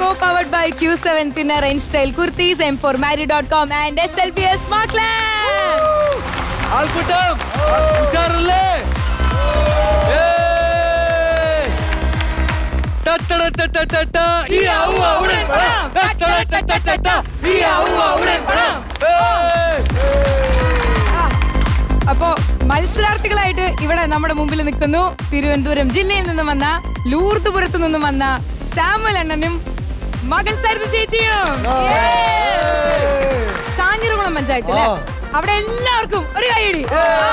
Co powered by Q seven thinner റെയിൻ style kurtis M four marry dot com and S L B S smart land ആൾക്കൂട്ടം ഉഷാറല്ലേ ഏയ്! ടട്ടടട്ടട്ടട്ടട്ട, ഈ ഔ ഔടൻ പടം. ടട്ടടട്ടട്ടട്ടട്ട, ഈ ഔ ഔടൻ പടം. ഏയ്! അപ്പോ മത്സരാർത്ഥികളായിട്ട് ഇവിടെ നമ്മുടെ മുമ്പിൽ നിൽക്കുന്നു തിരുവനന്തപുരം ജില്ലയിൽ നിന്നും വന്ന ലൂർദുപുരത്ത് നിന്നും വന്ന സാമുൽ അണ്ണനും മകൾ സരിത ചേച്ചിയും കാഞ്ഞിരകുളം പഞ്ചായത്തില് അവിടെ എല്ലാവർക്കും ഒരു കൈയടി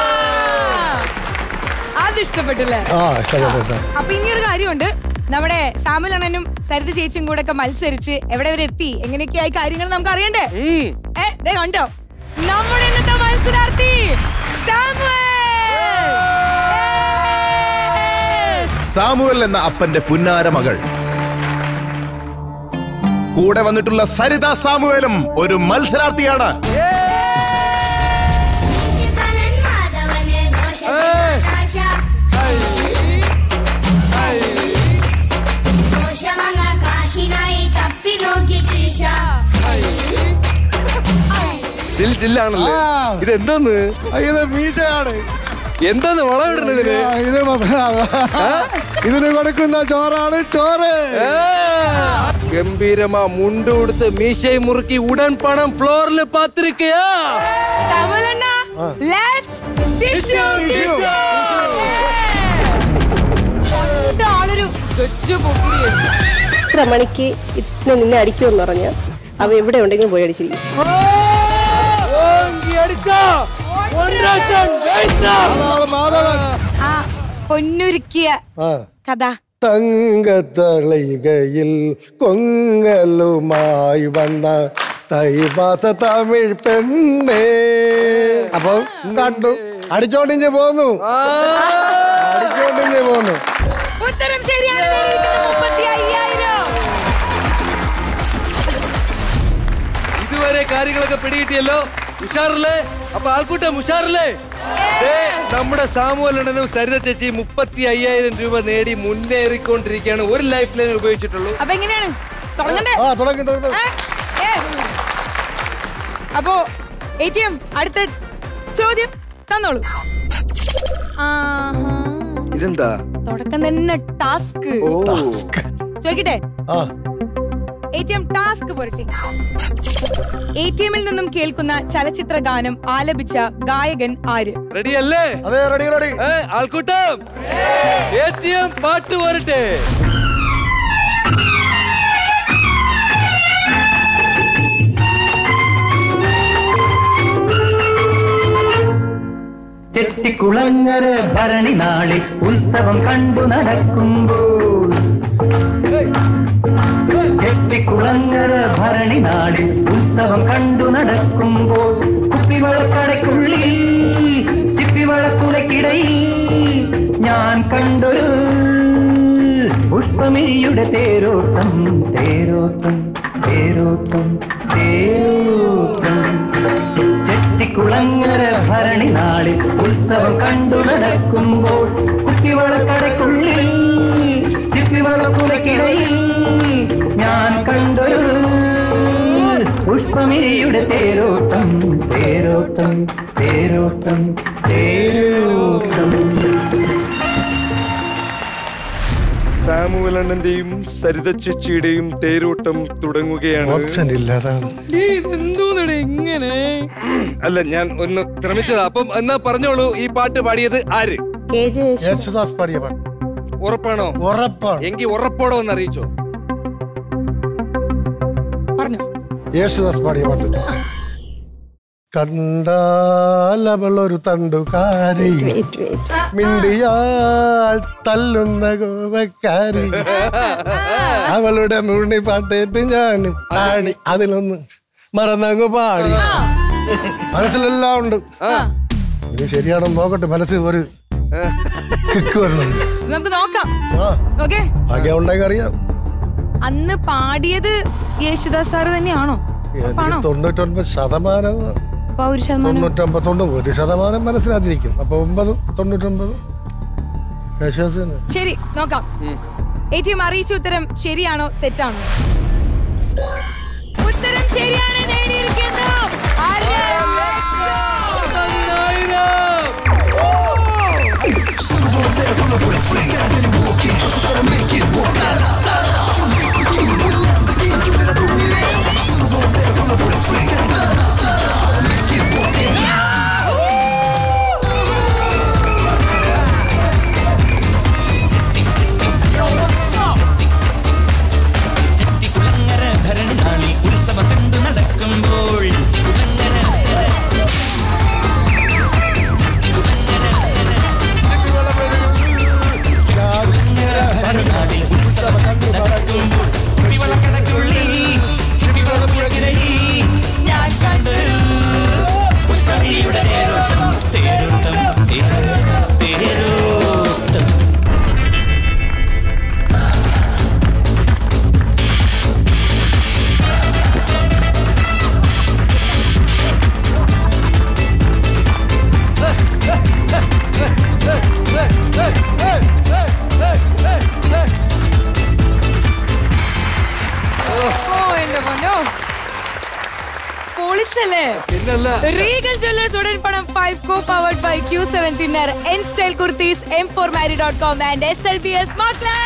അത് ഇഷ്ടപ്പെട്ടില്ലേ ആ ഇഷ്ടപ്പെട്ടു അപ്പൊ ഇനിയൊരു കാര്യമുണ്ട് നമ്മുടെ സാമുൽ അണ്ണനും സരിത ചേച്ചിയും കൂടെ ഒക്കെ മത്സരിച്ച് എവിടെ വരെ എത്തി എങ്ങനെയൊക്കെയായി കാര്യങ്ങൾ നമുക്ക് അറിയണ്ടേ ഉം. ഏ, ദേ കണ്ടോ നമ്മുടെ ഇന്നത്തെ മത്സരാർത്ഥി സാമുവൽ Yes! സാമുവൽ എന്ന അപ്പന്റെ പുന്നാര മകൾ കൂടെ വന്നിട്ടുള്ള സരിത സാമുവലും ഒരു മത്സരാർത്ഥിയാണ് ശിശുപാലൻ മാധവന് ദോഷ ദോഷമങ്ങ കാശിനായി തപ്പി നോക്കി കീശ ജിൽ ജില്ലാണല്ലേ ഇത് എന്തോന്ന് ഇത് മീശയാണ് എന്തോന്ന് വളമിടുന്നത് ഇതിന് ആ, ഇത് മ- ഇതിന് കൊടുക്കുന്ന ചോറാണ് ചോറ് ഗംഭീരമാ മുണ്ട് കൊടുത്ത് മീശയും മുറുക്കി ഉടൻ പണം ഫ്ലോറിൽ പാത്തിരിക്കയാ സാമുവൽ അണ്ണ let's dish out, dish out. രണ്ടാളൊരു കൊച്ചു പൊക്കിരിയാണ് ഇത്ര മണിക്ക് ഇത്ര നിന്നെ അടിക്കുമെന്ന് പറഞ്ഞ് അവ എവിടെ ഉണ്ടെങ്കിലും പോയി അടിച്ചിരിക്കും ഓങ്കി അടിച്ചോ. ഒരൊറ്റൻ ജയിച്ചോ. അതാണ് മാധവൻ ആ പൊന്നുരുക്കിയ ആ കഥ തങ്കത്തളികയിൽ കൊങ്ങലുമായി വന്ന തൈമാസ തമിഴ് പെണ്ണേ അപ്പൊ കണ്ടു അടിച്ചോണ്ടിഞ്ഞ് പോന്നു അടിച്ചോണ്ടിഞ്ഞ് പോന്നു ഉത്തരം ശരിയാണ് നേടിയിരിക്കുന്നത് മുപ്പത്തി അയ്യായിരം ഇതുവരെ കാര്യങ്ങളൊക്കെ പിടികിട്ടിയല്ലോ ഉഷാറില്ലേ അപ്പൊ ആൾക്കൂട്ടം ഉഷാറില്ലേ ദേ, നമ്മുടെ സാമൂഹ്യനും സരിത ചേച്ചി മുപ്പത്തി അയ്യായിരം രൂപ നേടി മുന്നേറിക്കൊണ്ടിരിക്കുകയാണ് ഒരു ലൈഫ് ലൈൻ ഉപയോഗിച്ചിട്ടുള്ളൂ അപ്പൊ എങ്ങനെയാണ് തുടങ്ങണ്ടേ ആ തുടങ്ങി തുടങ്ങി ഏ? Yes. അപ്പോ എ ടി എം അടുത്ത ചോദ്യം തന്നോളൂ ആഹാ. ഇതെന്താ തുടക്കം തന്നെ ടാസ്ക് ചോദിക്കട്ടെ ആ എ ടി എം ടാസ്ക് പോരട്ടെ എ ടി എമ്മിൽ നിന്നും കേൾക്കുന്ന ചലച്ചിത്ര ഗാനം ആലപിച്ച ഗായകൻ ആര് റെഡി അല്ലേ അതെ റെഡി റെഡി ഏ, ആൾക്കൂട്ടം ATM പാട്ട് പോരട്ടെ ചെട്ടിക്കുളങ്ങര ഭരണി നാളിൽ ഉത്സവം കണ്ടു നടക്കുമ്പോൾ ചെട്ടിക്കുളങ്ങര ഭരണി നാളിൽ ഉത്സവം കണ്ടു നടക്കുമ്പോൾ കുപ്പിവളക്കടയ്ക്കുള്ളിൽ ചിപ്പിവളക്കുലക്കിടയിൽ ഞാൻ കണ്ടൊരു പുഷ്പമിഴിയുടെ തേരോട്ടം തേരോട്ടം തേരോട്ടം തേരോട്ടം ചെട്ടിക്കുളങ്ങര ഭരണി നാളിൽ ഉത്സവം കണ്ടു നടക്കുമ്പോൾ കുപ്പിവളക്കടയ്ക്കുള്ളിൽ ചിപ്പിവളക്കുലക്കിടയിൽ ഞാൻ കണ്ടൊരു പുഷ്പമിരിയുടെ തേരോട്ടം തേരോട്ടം തേരോട്ടം തേരോട്ടം സാമുവലണ്ണന്റെയും സരിത ചേച്ചിയുടെയും തേരോട്ടം തുടങ്ങുകയാണ് ഓപ്ഷൻ ഇല്ല അതാണ് എന്തോന്നട എങ്ങനെ അല്ല ഞാൻ ഒന്ന് ശ്രമിച്ചതാ അപ്പം എന്നാ പറഞ്ഞോളൂ ഈ പാട്ട് പാടിയത് ആര് കെ ജെ യേശു യേശുദാസ് പാടിയ പാട്ട് ഉറപ്പാണോ ഉറപ്പാണ് എങ്കി ഉറപ്പോടെ ഒന്ന് അറിയിച്ചോ പറഞ്ഞു യേശുദാസ് പാടിയ പാട്ട് കണ്ടാലവളൊരു തണ്ടുകാരി വെയിറ്റ് വെയിറ്റ് മിണ്ടിയാൾ തല്ലുന്ന ഗോപക്കാരി അവളുടെ മുഴുണി പാട്ടേറ്റ് ഞാൻ പാടി അതിലൊന്ന് മറന്നങ്ങ് പാടി മനസ്സിലെല്ലാം ഉണ്ട് ഇത് ശരിയാണെന്ന് നോക്കട്ടെ മനസ്സിൽ ഒരു കിക്ക് വരണുണ്ട് നമുക്ക് നോക്കാം ആ ഓക്കെ ഭാഗ്യം ഉണ്ടെങ്കിൽ അറിയാം അന്ന് പാടിയത് യേശുദാസ് സാറ് തന്നെയാണോ ഉറപ്പാണോ എനിക്ക് തൊണ്ണൂറ്റൊൻപത് ശതമാനം അപ്പൊ ആ ഒരു ശതമാനം തൊണ്ണൂറ്റൊമ്പത് തൊണ്ണൂറ് ഒരു ശതമാനം മനസ്സിലാക്കിയിരിക്കും അപ്പൊ ഒമ്പത് തൊണ്ണൂറ്റൊമ്പത് യേശുദാസ് തന്നെ ശരി നോക്കാം എ ടി എം അറിയിച്ച ഉത്തരം ശരിയാണോ തെറ്റാണോ ഉത്തരം ശരിയാണ് നേടിയിരിക്കുന്നു അര ലക്ഷം. കുളങ്ങര ഭരണി നാളിൽ ഉത്സവം കണ്ടു നടക്കുമ്പോൾ കുളങ്ങര ഭരണി നാളിൽ ഉത്സവം കണ്ടു നടക്കുമ്പോൾ കുപ്പിവളക്കടക്കുള്ളിൽ ചിപ്പിവളപ്പുഴകിടയിൽ ഞാൻ കണ്ടു പുഷ്പമിഴിയുടെ തേരോട്ടം തേരോട്ടം തേരോട്ടം തേരോട്ടം ഓ എന്റെ പൊന്നോ പൊളിച്ചല്ലേ പിന്നല്ല റീഗൽ ജ്വല്ലേഴ്സ് ഉടൻ പണം five co powered by Q seven thinner N style kurtis M four marry dot com and S L B S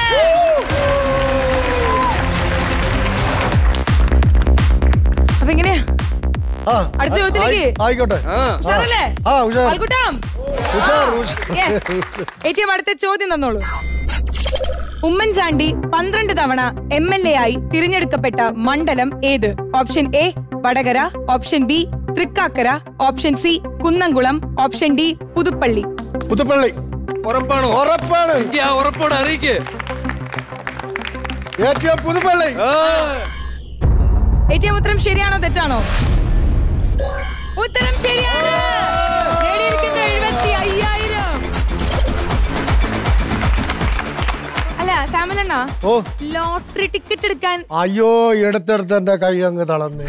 അപ്പൊ എങ്ങനെയാ ആ, അടുത്ത ചോദ്യത്തിലേക്ക്. ആയി- ആയിക്കോട്ടെ ആ ഉഷാറല്ലേ ആ ഉഷാർ ആൾക്കൂട്ടം ഉഷാർ ഉഷാർ. Yes. ഏറ്റവും അടുത്ത ചോദ്യം തന്നോളൂ ഉമ്മൻചാണ്ടി പന്ത്രണ്ട് തവണ എം എൽ എ ആയി തിരഞ്ഞെടുക്കപ്പെട്ട മണ്ഡലം ഏത് option A Vadakara option B Thrikkakara option C Kunnamkulam option D Puthuppally Puthuppally ഉറപ്പാണോ ഉറപ്പാണ് എനിക്ക് ആ ഉറപ്പോടെ അറിയിക്കേ ഏറ്റവും പുതുപ്പള്ളി ഏറ്റവും ഉത്തരം ശരിയാണോ തെറ്റാണോ ഉത്തരം ശരിയാണ് നേടിയിരിക്കുന്ന എഴുപത്തി അയ്യായിരം അല്ല സാമലണ്ണ ഓ ലോട്ടറി ടിക്കറ്റ് എടുക്കാൻ അയ്യോ എടുത്തെടുത്ത് എന്റെ കൈ അങ്ങ് തളർന്ന്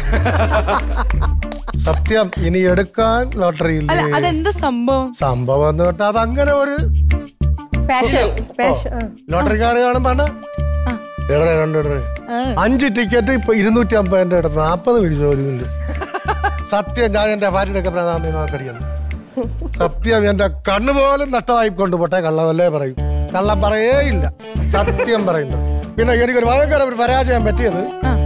സത്യം ഇനി എടുക്കാൻ ലോട്ടറി അല്ല ഇല്ലേ അതെന്താ സംഭവം സംഭവം എന്ന് കേട്ടാ അതങ്ങനെ ഒരു പാഷൻ പാഷൻ ആ. ലോട്ടറിക്കാർ കാണുമ്പോ ഇടറേ രണ്ട് ഇടറേ അഞ്ച് ടിക്കറ്റ് ഇപ്പൊ ഇരുന്നൂറ്റി അമ്പതിന്റെ അടുത്ത് നാപ്പത് പിടിച്ചു ഒരു മിനിറ്റ് സത്യം ഞാൻ എന്റെ ഭാര്യയുടെ ഒക്കെ പ്രധാന നോക്കടിയെന്ന് സത്യം എന്റെ കണ്ണു പോലും നഷ്ടമായി കൊണ്ടുപോട്ടെ കള്ളവല്ലേ പറയും കള്ളം പറയേ ഇല്ല സത്യം പറയുന്നു പിന്നെ എനിക്കൊരു ഭയങ്കര ഒരു പരാജയം പറ്റിയത്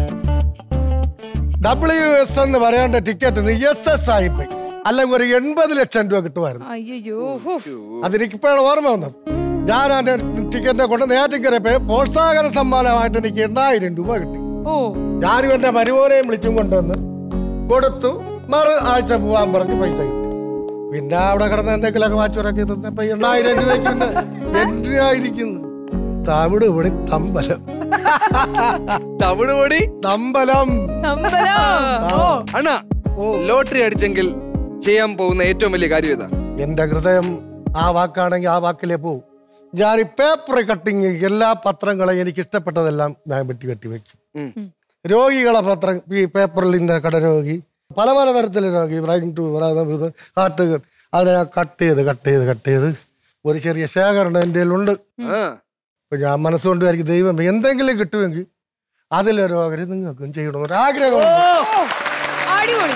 ഡബ്ല്യു എസ് എന്ന് പറയേണ്ട ടിക്കറ്റ് എസ് എസ് ആയിപ്പോയി അല്ലെങ്കിൽ ഒരു എൺപത് ലക്ഷം രൂപ കിട്ടുമായിരുന്നു അയ്യോ അതെനിക്ക് ഇപ്പോഴാണ് ഓർമ്മ വന്നത് ഞാൻ എന്റെ ടിക്കറ്റിനെ കൊണ്ട് നേറ്റിക്കര പോയി പ്രോത്സാഹന സമ്മാനമായിട്ട് എനിക്ക് എണ്ണായിരം രൂപ കിട്ടി ഓ ഞാനും എന്റെ മരുമോനെയും വിളിച്ചും കൊണ്ടുവന്ന് കൊടുത്തു മറു ആഴ്ച പോവാൻ പറഞ്ഞ് പൈസ കിട്ടി പിന്നെ അവിടെ കിടന്ന് എന്തെങ്കിലുമൊക്കെ മാച്ചുറക്കി തന്നപ്പോ എണ്ണായിരം രൂപയ്ക്ക് പിന്നെ എന്തിനായിരിക്കുന്നു തവിട് ഇവിടെ തമ്പലം തവിട് പൊടി തമ്പലം അമ്പലം ഓ അണ്ണാ ലോട്ടറി അടിച്ചെങ്കിൽ ചെയ്യാൻ പോകുന്ന ഏറ്റവും വലിയ കാര്യം ഇതാ എന്റെ ഹൃദയം ആ വാക്കാണെങ്കിൽ ആ വാക്കിലേ പോവും ഞാൻ ഈ പേപ്പർ കട്ടിങ് എല്ലാ പത്രങ്ങളും എനിക്ക് ഇഷ്ടപ്പെട്ടതെല്ലാം ഞാൻ വെട്ടി വെട്ടി വെക്കും രോഗികളെ പത്രം ഈ പേപ്പറിൽ ഇന്ന കടരോഗി പല പല തരത്തിലെ രോഗി ബ്രെയിൻ ട്യൂമർ ഇത് ഹാർട്ട് അതിനെ ഞാൻ കട്ട് ചെയ്ത് കട്ട് ചെയ്ത് കട്ട് ചെയ്ത് ഒരു ചെറിയ ശേഖരണം എൻ്റെ ഉണ്ട് ആ അപ്പൊ ഞാൻ മനസ്സുകൊണ്ട് വിചാരിക്കും ദൈവം എന്തെങ്കിലും കിട്ടുമെങ്കിൽ അതിലൊരു രോഗം നിങ്ങൾക്കും ചെയ്യണമെന്നൊരു ആഗ്രഹമുണ്ട് ഓ, അടിപൊളി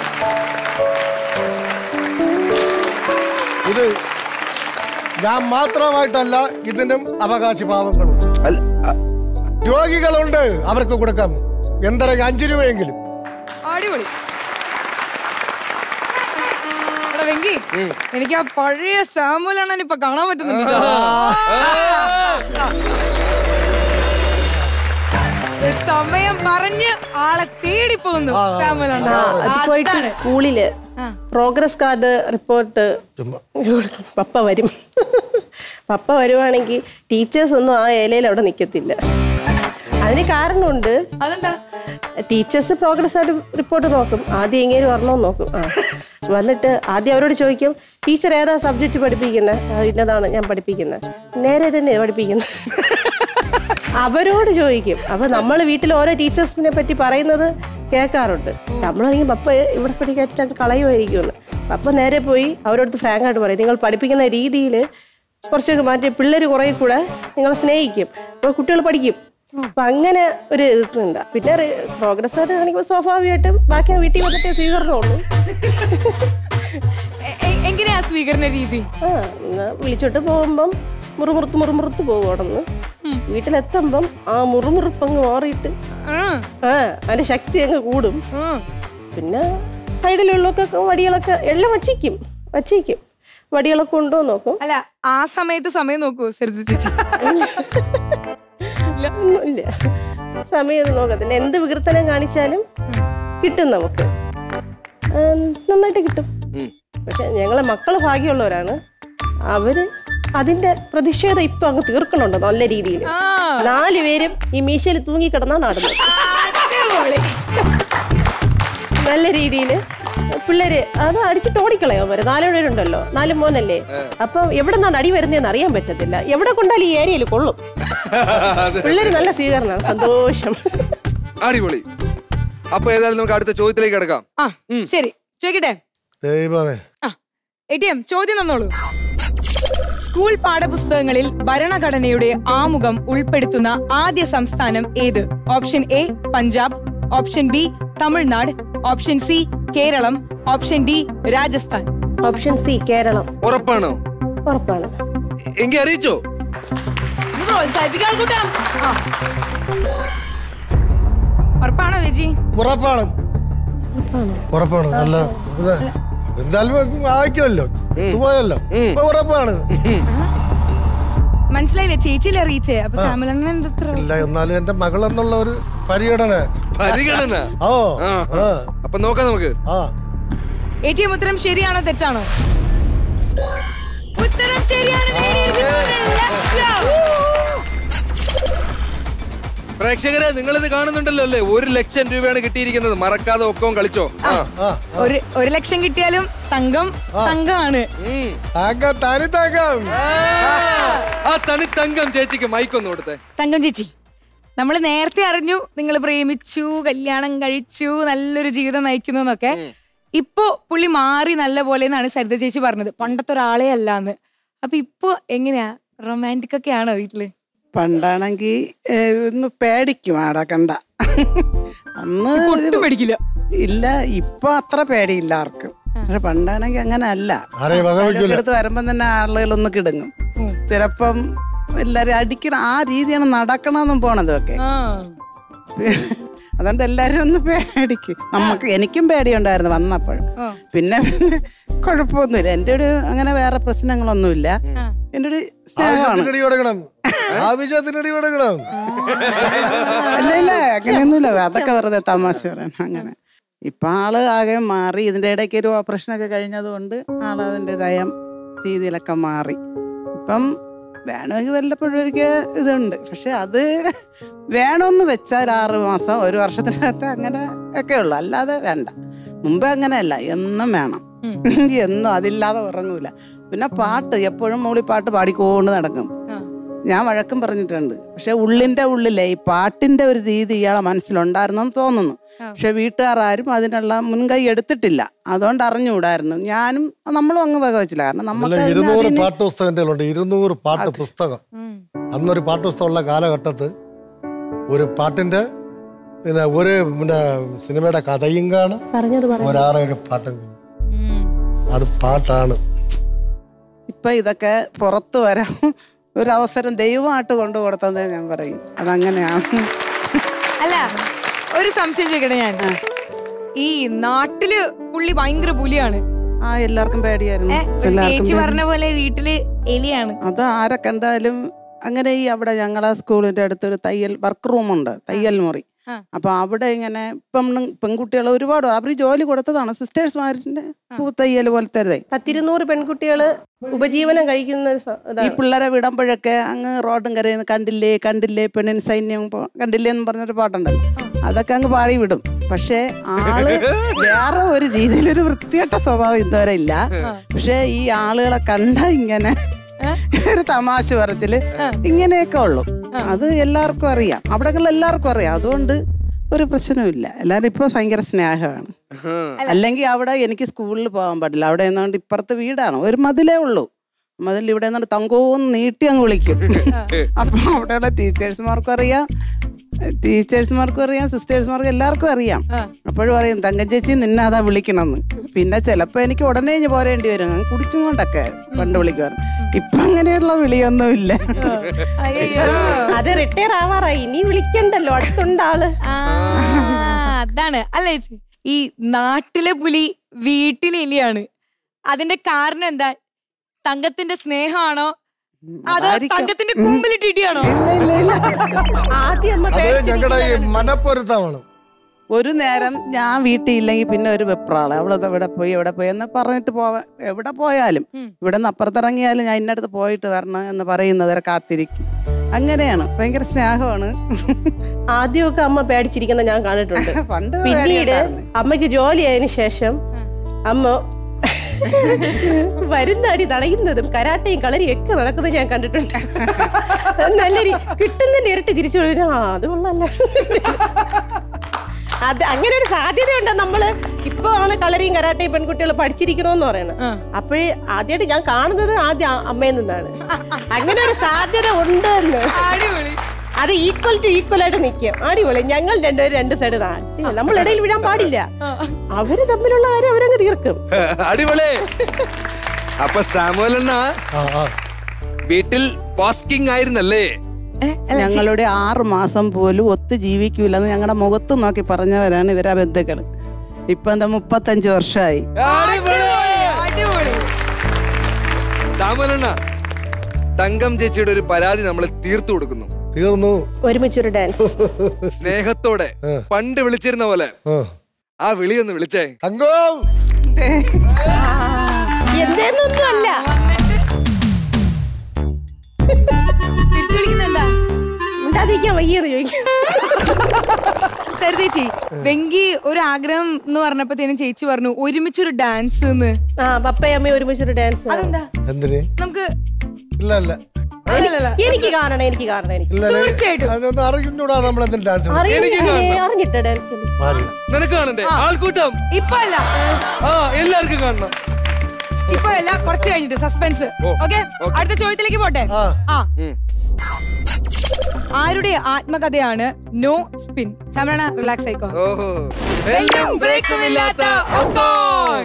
ഇത് ഞാൻ മാത്രമായിട്ടല്ല ഇതിനും അവകാശി പാവങ്ങളുണ്ട് അല്ല, അ- രോഗികളുണ്ട് അവർക്ക് കൊടുക്കാം എന്തര അഞ്ചു രൂപയെങ്കിലും അടിപൊളി എടാ വെങ്കി എനിക്ക് ആ പഴയ സാമുലാണ് ഇപ്പൊ കാണാൻ പറ്റുന്നുണ്ട് കേട്ടോ. സമയം പറഞ്ഞ് ആളെ തേടി പോകുന്നു സാമുലാണ് അത് പോയിട്ട് സ്കൂളില് പ്രോഗ്രസ് കാർഡ് റിപ്പോർട്ട് ചുമ്മാ കൊടുക്കും. പപ്പ വരും പപ്പ വരുവാണെങ്കിൽ ടീച്ചേഴ്സ് ഒന്നും ആ ഇലയിൽ അവിടെ നിൽക്കത്തില്ല അതിന് കാരണമുണ്ട് അതെന്താ ടീച്ചേഴ്സ് പ്രോഗ്രസ് ആയിട്ട് റിപ്പോർട്ട് നോക്കും ആദ്യം എങ്ങനെ വരണമെന്ന് നോക്കും ആ വന്നിട്ട് ആദ്യം അവരോട് ചോദിക്കും ടീച്ചർ ഏതാ സബ്ജക്റ്റ് പഠിപ്പിക്കുന്നത് ഇന്നതാണ് ഞാൻ പഠിപ്പിക്കുന്നത് നേരെ തന്നെ പഠിപ്പിക്കുന്നത് അവരോട് ചോദിക്കും അപ്പൊ നമ്മൾ വീട്ടിൽ ഓരോ ടീച്ചേഴ്സിനെ പറ്റി പറയുന്നത് കേൾക്കാറുണ്ട് നമ്മളാണെങ്കിൽ പപ്പ ഇവിടെ പഠിക്കാറ്റ് കളയുമായിരിക്കുമെന്ന് പപ്പ നേരെ പോയി അവരോട് ഫ്രാങ്ക് ആയിട്ട് പറയും നിങ്ങൾ പഠിപ്പിക്കുന്ന രീതിയിൽ കുറച്ചൊക്കെ മാറ്റി പിള്ളേർ കുറേ കൂടെ നിങ്ങളെ സ്നേഹിക്കും അപ്പോൾ കുട്ടികൾ പഠിക്കും അപ്പൊ അങ്ങനെ ഒരു ഇതുണ്ട് പിന്നെ പ്രോഗ്രസ് ആയിട്ട് കാണിക്കുമ്പോൾ സ്വാഭാവികമായിട്ടും ബാക്കി വീട്ടിൽ വന്നിട്ടേ സ്വീകരണമുള്ളൂ എ- എ- എങ്ങനെയാ സ്വീകരണ രീതി ആ എന്നാ വിളിച്ചോട്ട് പോകുമ്പം മുറുമുറുത്ത് മുറുമുറുത്ത് പോകും അവിടെ നിന്ന് വീട്ടിലെത്തുമ്പം ആ മുറുമുറുപ്പ് അങ്ങ് മാറിയിട്ട് ആ, ആ അതിന്റെ ശക്തി അങ്ങ് കൂടും ആ. പിന്നെ സൈഡിലുള്ളൊക്കെ വടികളൊക്കെ എല്ലാം വച്ചിക്കും വച്ചിക്കും വടികളൊക്കെ ഉണ്ടോ എന്ന് നോക്കും അല്ല ആ സമയത്ത് സമയം നോക്കൂ സരിത ചേച്ചി ഒന്നുമില്ല സമയമൊന്നും നോക്കത്തില്ല എന്ത് വികൃതനം കാണിച്ചാലും കിട്ടും നമുക്ക് ആ, നന്നായിട്ട് കിട്ടും പക്ഷെ ഞങ്ങളെ മക്കള് ഭാഗ്യമുള്ളവരാണ് അവര് അതിന്റെ പ്രതിഷേധം ഇപ്പൊ അങ്ങ് തീർക്കണുണ്ട് നല്ല രീതിയിൽ ആ, നാല് പേരും ഈ മീശയിൽ തൂങ്ങിക്കിടന്നാണ് ആടുന്നത് അടിപൊളി. നല്ല രീതിയിൽ പിള്ളേര് അത് അടിച്ചിട്ട് ഓടിക്കളയോ അവര് നാല് പേരുണ്ടല്ലോ നാല് മോനല്ലേ അപ്പൊ എവിടെ നിന്നാണ് അടി വരുന്നതെന്ന് അറിയാൻ പറ്റത്തില്ല എവിടെ കൊണ്ടാലും ഈ ഏരിയയിൽ കൊള്ളും പിള്ളേര് നല്ല സ്വീകരണമാണ് സന്തോഷം അടിപൊളി അപ്പൊ ഏതായാലും നമുക്ക് അടുത്ത ചോദ്യത്തിലേക്ക് കിടക്കാം ആ ശരി ചോദിക്കട്ടെ ദൈവമേ ആ എ ടി എം ചോദ്യം തന്നോളൂ സ്കൂൾ പാഠപുസ്തകങ്ങളിൽ ഭരണഘടനയുടെ ആമുഖം ഉൾപ്പെടുത്തുന്ന ആദ്യ സംസ്ഥാനം ഏത് option A Punjab option B Tamil Nadu option C Keralam option D Rajasthan option C Keralam ഉറപ്പാണോ ഉറപ്പാണ് എങ്കി അറിയിച്ചോ ഇത് പ്രോത്സാഹിപ്പിക്കാൻ കൂട്ടാം ആ. ഉറപ്പാണോ ചേച്ചി ഉറപ്പാണ് ഉറപ്പാണ് നല്ല ഇത് എന്തായാലും വായിക്കുമല്ലോ പോയല്ലോ ഇപ്പൊ ഉറപ്പാണ് മനസ്സിലായില്ലേ ചേച്ചിയിലെ അറിയിച്ചേ അപ്പൊ സാമലണ്ണൻ എന്തത്ര ഇല്ല എന്നാലും എന്റെ മകൾ എന്നുള്ള ഒരു പരിഗണന പരിഗണന ഓ ആ. ആ അപ്പൊ നോക്കാം നമുക്ക് ആ എ ടി എം ഉത്തരം ശരിയാണോ തെറ്റാണോ ഉത്തരം ശരിയാണ് നേടിയിരിക്കുന്നു ഒരു ലക്ഷം. പ്രേക്ഷകരെ നിങ്ങൾ ഇത് കാണുന്നുണ്ടല്ലോ അല്ലേ ഒരു ലക്ഷം രൂപയാണ് കിട്ടിയിരിക്കുന്നത് മറക്കാതെ ഒക്കവും കളിച്ചോ ആ ആ ഒരു ഒരു ലക്ഷം കിട്ടിയാലും തങ്കം തങ്കമാണ് ഉം. താങ്കം തനി താങ്കം ആ തനി തങ്കം ചേച്ചിക്ക് മൈക്കൊന്ന് കൊടുത്തേ തങ്കം ചേച്ചി നമ്മൾ നേരത്തെ അറിഞ്ഞു നിങ്ങൾ പ്രേമിച്ചു കല്യാണം കഴിച്ചു നല്ലൊരു ജീവിതം നയിക്കുന്നു എന്നൊക്കെ ഇപ്പോ പുള്ളി മാറി നല്ല പോലെ എന്നാണ് സരിത ചേച്ചി പറഞ്ഞത് പണ്ടത്തെ ഒരാളെ അല്ലാന്ന് അപ്പൊ ഇപ്പൊ എങ്ങനെയാ റൊമാൻറ്റിക് ഒക്കെ ആണോ വീട്ടില് പണ്ടാണെങ്കിൽ ഒന്ന് പേടിക്കും ആടെ കണ്ട അന്ന് ഒരു- ഒട്ടും പേടിക്കില്ല ഇല്ല ഇപ്പൊ അത്ര പേടിയില്ല ആർക്കും പക്ഷെ പണ്ടാണെങ്കിൽ അങ്ങനെ അല്ല ആരെയും വകവയ്ക്കൂല. അടുത്ത് വരുമ്പം തന്നെ ആളുകളൊന്ന് കിടങ്ങും ചിലപ്പം എല്ലാരും അടിക്കണം ആ രീതിയാണ് നടക്കണമെന്നും പോണതും ഒക്കെ ആ അതുകൊണ്ട് എല്ലാരും ഒന്ന് പേടിക്കും നമുക്ക് എനിക്കും പേടിയുണ്ടായിരുന്നു വന്നപ്പോഴും ആ. പിന്നെ പിന്നെ കുഴപ്പമൊന്നുമില്ല എൻ്റെ ഒരു അങ്ങനെ വേറെ പ്രശ്നങ്ങളൊന്നുമില്ല ആ. എൻ്റെ ഒരു സ്നേഹമാണ് ആവശ്യത്തിനടി കൊടുക്കണം ആവശ്യത്തിനടി കൊടുക്കണം അല്ല ഇല്ല അങ്ങനെയൊന്നുമില്ല അതൊക്കെ വെറുതെ തമാശ പറയണം അങ്ങനെ ഇപ്പൊ ആള് ആകെ മാറി ഇതിന്റെ ഇടയ്ക്ക് ഒരു ഓപ്പറേഷൻ ഒക്കെ കഴിഞ്ഞത് കൊണ്ട് ആള് അതിൻ്റെതായ രീതിയിലൊക്കെ മാറി ഇപ്പം വേണമെങ്കിൽ വല്ലപ്പോഴും ഒരിക്കൽ ഇതുണ്ട് പക്ഷെ അത് വേണമെന്ന് വെച്ചാൽ ആറ് മാസം ഒരു വർഷത്തിനകത്ത് അങ്ങനെ ഒക്കെ ഉള്ളു അല്ലാതെ വേണ്ട മുമ്പേ അങ്ങനെയല്ല എന്നും വേണം എന്നും അതില്ലാതെ ഉറങ്ങൂല പിന്നെ പാട്ട് എപ്പോഴും മൂളി പാട്ട് പാടിക്കൊണ്ട് നടക്കും ആ. ഞാൻ വഴക്കം പറഞ്ഞിട്ടുണ്ട് പക്ഷെ ഉള്ളിന്റെ ഉള്ളിലെ ഈ പാട്ടിന്റെ ഒരു രീതി ഇയാളെ മനസ്സിലുണ്ടായിരുന്നെന്ന് തോന്നുന്നു പക്ഷെ വീട്ടുകാർ ആരും അതിനുള്ള മുൻകൈ എടുത്തിട്ടില്ല അതുകൊണ്ട് അറിഞ്ഞുകൂടായിരുന്നു ഞാനും നമ്മളും അങ്ങ് വകവച്ചില്ല കാരണം അല്ല നമുക്ക് അതിന് ഇരുന്നൂറ് അതിന് പാട്ട് പുസ്തകം എൻ്റെ ഉണ്ട് ഇരുന്നൂറ് പാട്ട് പുസ്തകം ഉം. അന്നൊരു പാട്ട് പുസ്തകമുള്ള കാലഘട്ടത്ത് ഒരു പാട്ടിന്റെ പിന്നെ ഒരു പിന്നെ സിനിമയുടെ കഥയും കാണും പറഞ്ഞത് പറഞ്ഞു ഒരാറേഴ് പാട്ടും കാണും. ഉം. അത് പാട്ടാണ് ഇപ്പൊ ഇതൊക്കെ പുറത്തു വരാൻ ഒരു അവസരം ദൈവമായിട്ട് കൊണ്ടു കൊടുത്തതേ ഞാൻ പറയും അതങ്ങനെയാണ് അല്ല ഒരു സംശയം ചോദിക്കട്ടെ ഞാൻ ഈ നാട്ടില് പുള്ളി ഭയങ്കര പുലിയാണ് ആ എല്ലാവർക്കും പേടിയായിരുന്നു ഏ, പക്ഷെ എല്ലാവർക്കും ചേച്ചി പേടി. പറഞ്ഞ പോലെ വീട്ടില് എലിയാണ് അത് ആരെ കണ്ടാലും അങ്ങനെ ഈ അവിടെ ഞങ്ങളെ സ്കൂളിന്റെ അടുത്തൊരു തയ്യൽ വർക്ക് റൂമുണ്ട് തയ്യൽ മുറി ആ. അപ്പൊ അവിടെ ഇങ്ങനെ പെണ്ണ് പെൺകുട്ടികൾ ഒരുപാട് അവർ ജോലി കൊടുത്തതാണ് സിസ്റ്റേഴ്സ്മാരുടെ പൂത്തയ്യൽ പോലത്തെ ഒരു തൈ. പത്തിരുന്നൂറ് പെൺകുട്ടികള് ഉപജീവനം കഴിക്കുന്ന ഒരു സ- ഈ ഇതാണ്. പിള്ളേരെ വിടുമ്പോഴൊക്കെ അങ്ങ് റോഡും കരയുന്ന കണ്ടില്ലേ കണ്ടില്ലേ പെണ്ണിന് സൈന്യം പോ- കണ്ടില്ലേ എന്ന് പറഞ്ഞൊരു പാട്ടുണ്ടല്ലോ അതൊക്കെ അങ്ങ് പാടി വിടും പക്ഷേ ആള് വേറെ ഒരു രീതിയിലൊരു വൃത്തികെട്ട സ്വഭാവം ഇതുവരെ ഇല്ല പക്ഷെ ഈ ആളുകളെ കണ്ട ഇങ്ങനെ ഒരു തമാശ പറച്ചില് ഇങ്ങനെയൊക്കെ ഉള്ളു അത് എല്ലാവർക്കും അറിയാം അവിടെയുള്ള എല്ലാവർക്കും അറിയാം അതുകൊണ്ട് ഒരു പ്രശ്നവുമില്ല എല്ലാവരും ഇപ്പൊ ഭയങ്കര സ്നേഹമാണ് അല്ലെങ്കിൽ അവിടെ എനിക്ക് സ്കൂളിൽ പോകാൻ പാടില്ല അവിടെ നിന്നുകൊണ്ട് ഇപ്പുറത്ത് വീടാണ് ഒരു മതിലേ ഉള്ളൂ മുതൽ ഇവിടെ നിന്നിട്ട് തങ്കോന്ന് നീട്ടി അങ്ങ് വിളിക്കും അപ്പൊ അവിടെയുള്ള ടീച്ചേഴ്സുമാർക്കും അറിയാം ടീച്ചേഴ്സുമാർക്കും അറിയാം സിസ്റ്റേഴ്സുമാർക്കും എല്ലാവർക്കും അറിയാം അപ്പോഴും പറയും തങ്കം ചേച്ചി നിന്നെ അതാ വിളിക്കണമെന്ന് പിന്നെ ചിലപ്പോ എനിക്ക് ഉടനെ ഇഞ്ഞ് പോരേണ്ടി വരും അങ്ങ് കുടിച്ചും കൊണ്ടൊക്കെ പണ്ട് വിളിക്കുമായിരുന്നു ഇപ്പൊ അങ്ങനെയുള്ള വിളിയൊന്നുമില്ല അയ്യോ അത് റിട്ടയർ ആവാറായി ഇനി വിളിക്കണ്ടല്ലോ അടുത്തുണ്ട് ആള് ആ, അതാണ് അല്ല ചേച്ചി ഈ നാട്ടിലെ പുലി വീട്ടിലെ എലിയാണ് അതിന്റെ കാരണം എന്താ തങ്കത്തിന്റെ സ്നേഹമാണോ അതോ അതായിരിക്കാം. തങ്കത്തിന്റെ കുമ്പിലിട്ടിട്ടിയാണോ ഇല്ല ഇല്ല ഇല്ല ആദ്യം അമ്മ അത് ഞങ്ങളുടെ ഈ പേടിച്ചിരിക്കുന്നതാണ്. മനപ്പൊരുത്തമാണ് ഒരു നേരം ഞാൻ വീട്ടിൽ ഇല്ലെങ്കിൽ പിന്നെ ഒരു വെപ്രാള് അവളത് എവിടെ പോയി എവിടെ പോയി എന്ന് പറഞ്ഞിട്ട് പോവാ എവിടെ പോയാലും ഉം. ഇവിടെ നിന്ന് അപ്പുറത്തിറങ്ങിയാലും ഞാൻ ഇന്നടുത്ത് പോയിട്ട് വരണം എന്ന് പറയുന്നവരെ കാത്തിരിക്കും അങ്ങനെയാണ് ഭയങ്കര സ്നേഹമാണ് ആദ്യമൊക്കെ അമ്മ പേടിച്ചിരിക്കുന്ന ഞാൻ കണ്ടിട്ടുണ്ട് പണ്ട് പിന്നീട് പേടിയുണ്ടായിരുന്നു. അമ്മയ്ക്ക് ജോലി ആയതിനു ശേഷം അമ്മ വരുന്ന അടി തടയുന്നതും കരാട്ടയും കളരിയും ഒക്കെ നടക്കുന്നത് ഞാൻ കണ്ടിട്ടുണ്ട് നല്ല രീ- കിട്ടുന്നതിന്റെ ഇരട്ടി തിരിച്ചു വിടും. ആ അത് കൊള്ളല്ല അത് അങ്ങനെ ഒരു സാധ്യത ഉണ്ട് നമ്മള് ഇപ്പൊ ആണ് കളരിയും കരാട്ടയും പെൺകുട്ടികൾ പഠിച്ചിരിക്കണോന്ന് പറയണത് ആ. അപ്പോഴേ ആദ്യമായിട്ട് ഞാൻ കാണുന്നത് ആദ്യം ആ- അമ്മയിൽ നിന്നാണ് അങ്ങനെ ഒരു സാധ്യത ഉണ്ട് എന്ന് അടിപൊളി അത് ഈക്വൽ ടു ഈക്വൽ ആയിട്ട് നിൽക്കും അടിപൊളി ഞങ്ങൾ രണ്ടുപേരും രണ്ട് സൈഡ് താഴ്ത്തി നമ്മൾ ഇടയിൽ വീഴാൻ പാടില്ല അവര് തമ്മിലുള്ള കാര്യം അവരങ്ങ് തീർക്കും അടിപൊളി അപ്പൊ സാമുവലണ്ണ ആ ആ വീട്ടിൽ പോസ്കിങ് ആയിരുന്നല്ലേ ഞങ്ങളുടെ ആറ് മാസം പോലും ഒത്ത് ജീവിക്കൂലെന്ന് ഞങ്ങളുടെ മുഖത്ത് നോക്കി പറഞ്ഞവരാണ് ഇവരെ ബന്ധുക്കള് ഇപ്പൊ എന്താ മുപ്പത്തഞ്ച് വർഷമായി അടിപൊളി അടിപൊളി സാമുവലണ്ണ തങ്കം ചേച്ചിയുടെ ഒരു പരാതി നമ്മൾ തീർത്തു കൊടുക്കുന്നു തീർന്നു ഒരുമിച്ചൊരു ഡാൻസ് സ്നേഹത്തോടെ ആ. പണ്ട് വിളിച്ചിരുന്ന പോലെ ആ. ആ വിളി ഒന്ന് വിളിച്ചേ തങ്കം എന്തേന്നൊന്നും അല്ല തിരിച്ചു വിളിക്കുന്നെന്താ മിണ്ടാതിരിക്കാൻ വയ്യെന്ന് ചോദിക്കും സരിതേച്ചി വെങ്കി ഒരു ആഗ്രഹം എന്ന് പറഞ്ഞപ്പോഴത്തേനും ചേച്ചി പറഞ്ഞു ഒരുമിച്ചൊരു ഡാൻസ് എന്ന് ആ പപ്പയും അമ്മയും ഒരുമിച്ചൊരു ഡാൻസ് അതെന്താ എന്തിന് നമുക്ക് ഇല്ല ഇല്ല അല്ലല്ല എനിക്ക് കാണണം എനിക്ക് കാണണം എനിക്ക് ഇല്ല ഇല്ല. തീർച്ചയായിട്ടും. അതൊന്നും അറിഞ്ഞൂടാ നമ്മൾ എന്തിന് ഡാൻസ് അറിഞ്ഞിട്ട ഡാൻസ് മാറി നിനക്ക് കാണണ്ടേ ആൾക്കൂട്ടം ഇപ്പൊ അല്ല ആ എല്ലാവർക്കും കാണണം ഇപ്പോഴല്ല കുറച്ച് കഴിഞ്ഞിട്ട് സസ്പെൻസ് ഓ, ഓക്കെ ഓക്കേ. അടുത്ത ചോദ്യത്തിലേക്ക് പോട്ടെ ആ. ആ ഉം. ആരുടെ ആത്മകഥയാണ് നോ സ്പിൻ സമരണ റിലാക്സ് ആയിക്കോ ഓഹോ വെല്ലും ബ്രേക്കുമില്ലാത്ത ഒക്കോൺ.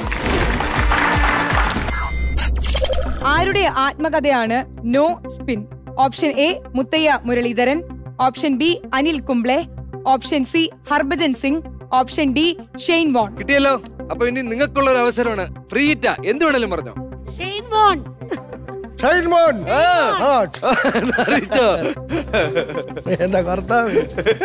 ആരുടെ ആത്മകഥയാണ് no spin option A Muttiah Muralitharan option B Anil Kumble option C Harbhajan Singh option D Shane Warne കിട്ടിയല്ലോ അപ്പൊ ഇനി നിങ്ങൾക്കുള്ള ഒരു അവസരമാണ് ഫ്രീ ഹിറ്റാ എന്ത് വേണേലും പറഞ്ഞോ ഷൈൻ മോൻ ആ. ആ, അറിയിച്ചോ എന്റെ കർത്താവ്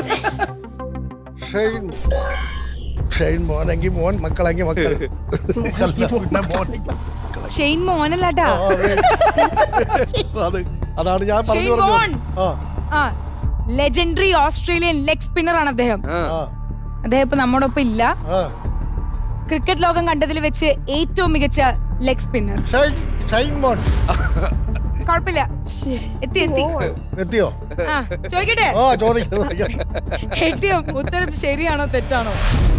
ഷൈൻ ഷൈൻ മോനെങ്കിൽ മോൻ മക്കളെങ്കിൽ മക്കൾ അല്ല, പിന്നെ മോനെങ്കിൽ മക്കള്. ഷെയ്ൻ മോനല്ലാട്ടാ ആ, അതെ. അത് അതാണ് ഞാൻ പറഞ്ഞു ഷെയ്ൻ വോൺ. പറഞ്ഞു ആ ആ ലെജൻഡറി ഓസ്ട്രേലിയൻ ലെഗ് സ്പിന്നർ ആണ് അദ്ദേഹം ആ. ആ അദ്ദേഹം ഇപ്പൊ നമ്മോടൊപ്പം ഇല്ല ആ ക്രിക്കറ്റ് ലോകം കണ്ടതിൽ വെച്ച് ഏറ്റവും മികച്ച ലെഗ് സ്പിന്നർ ഷൈൻ ഷൈൻ മോൻ കുഴപ്പമില്ല എത്തി എത്തി എത്തിയോ ആ ചോദിക്കട്ടെ ആ ചോദിക്കുന്നു ഏറ്റവും ഉത്തരം ശരിയാണോ തെറ്റാണോ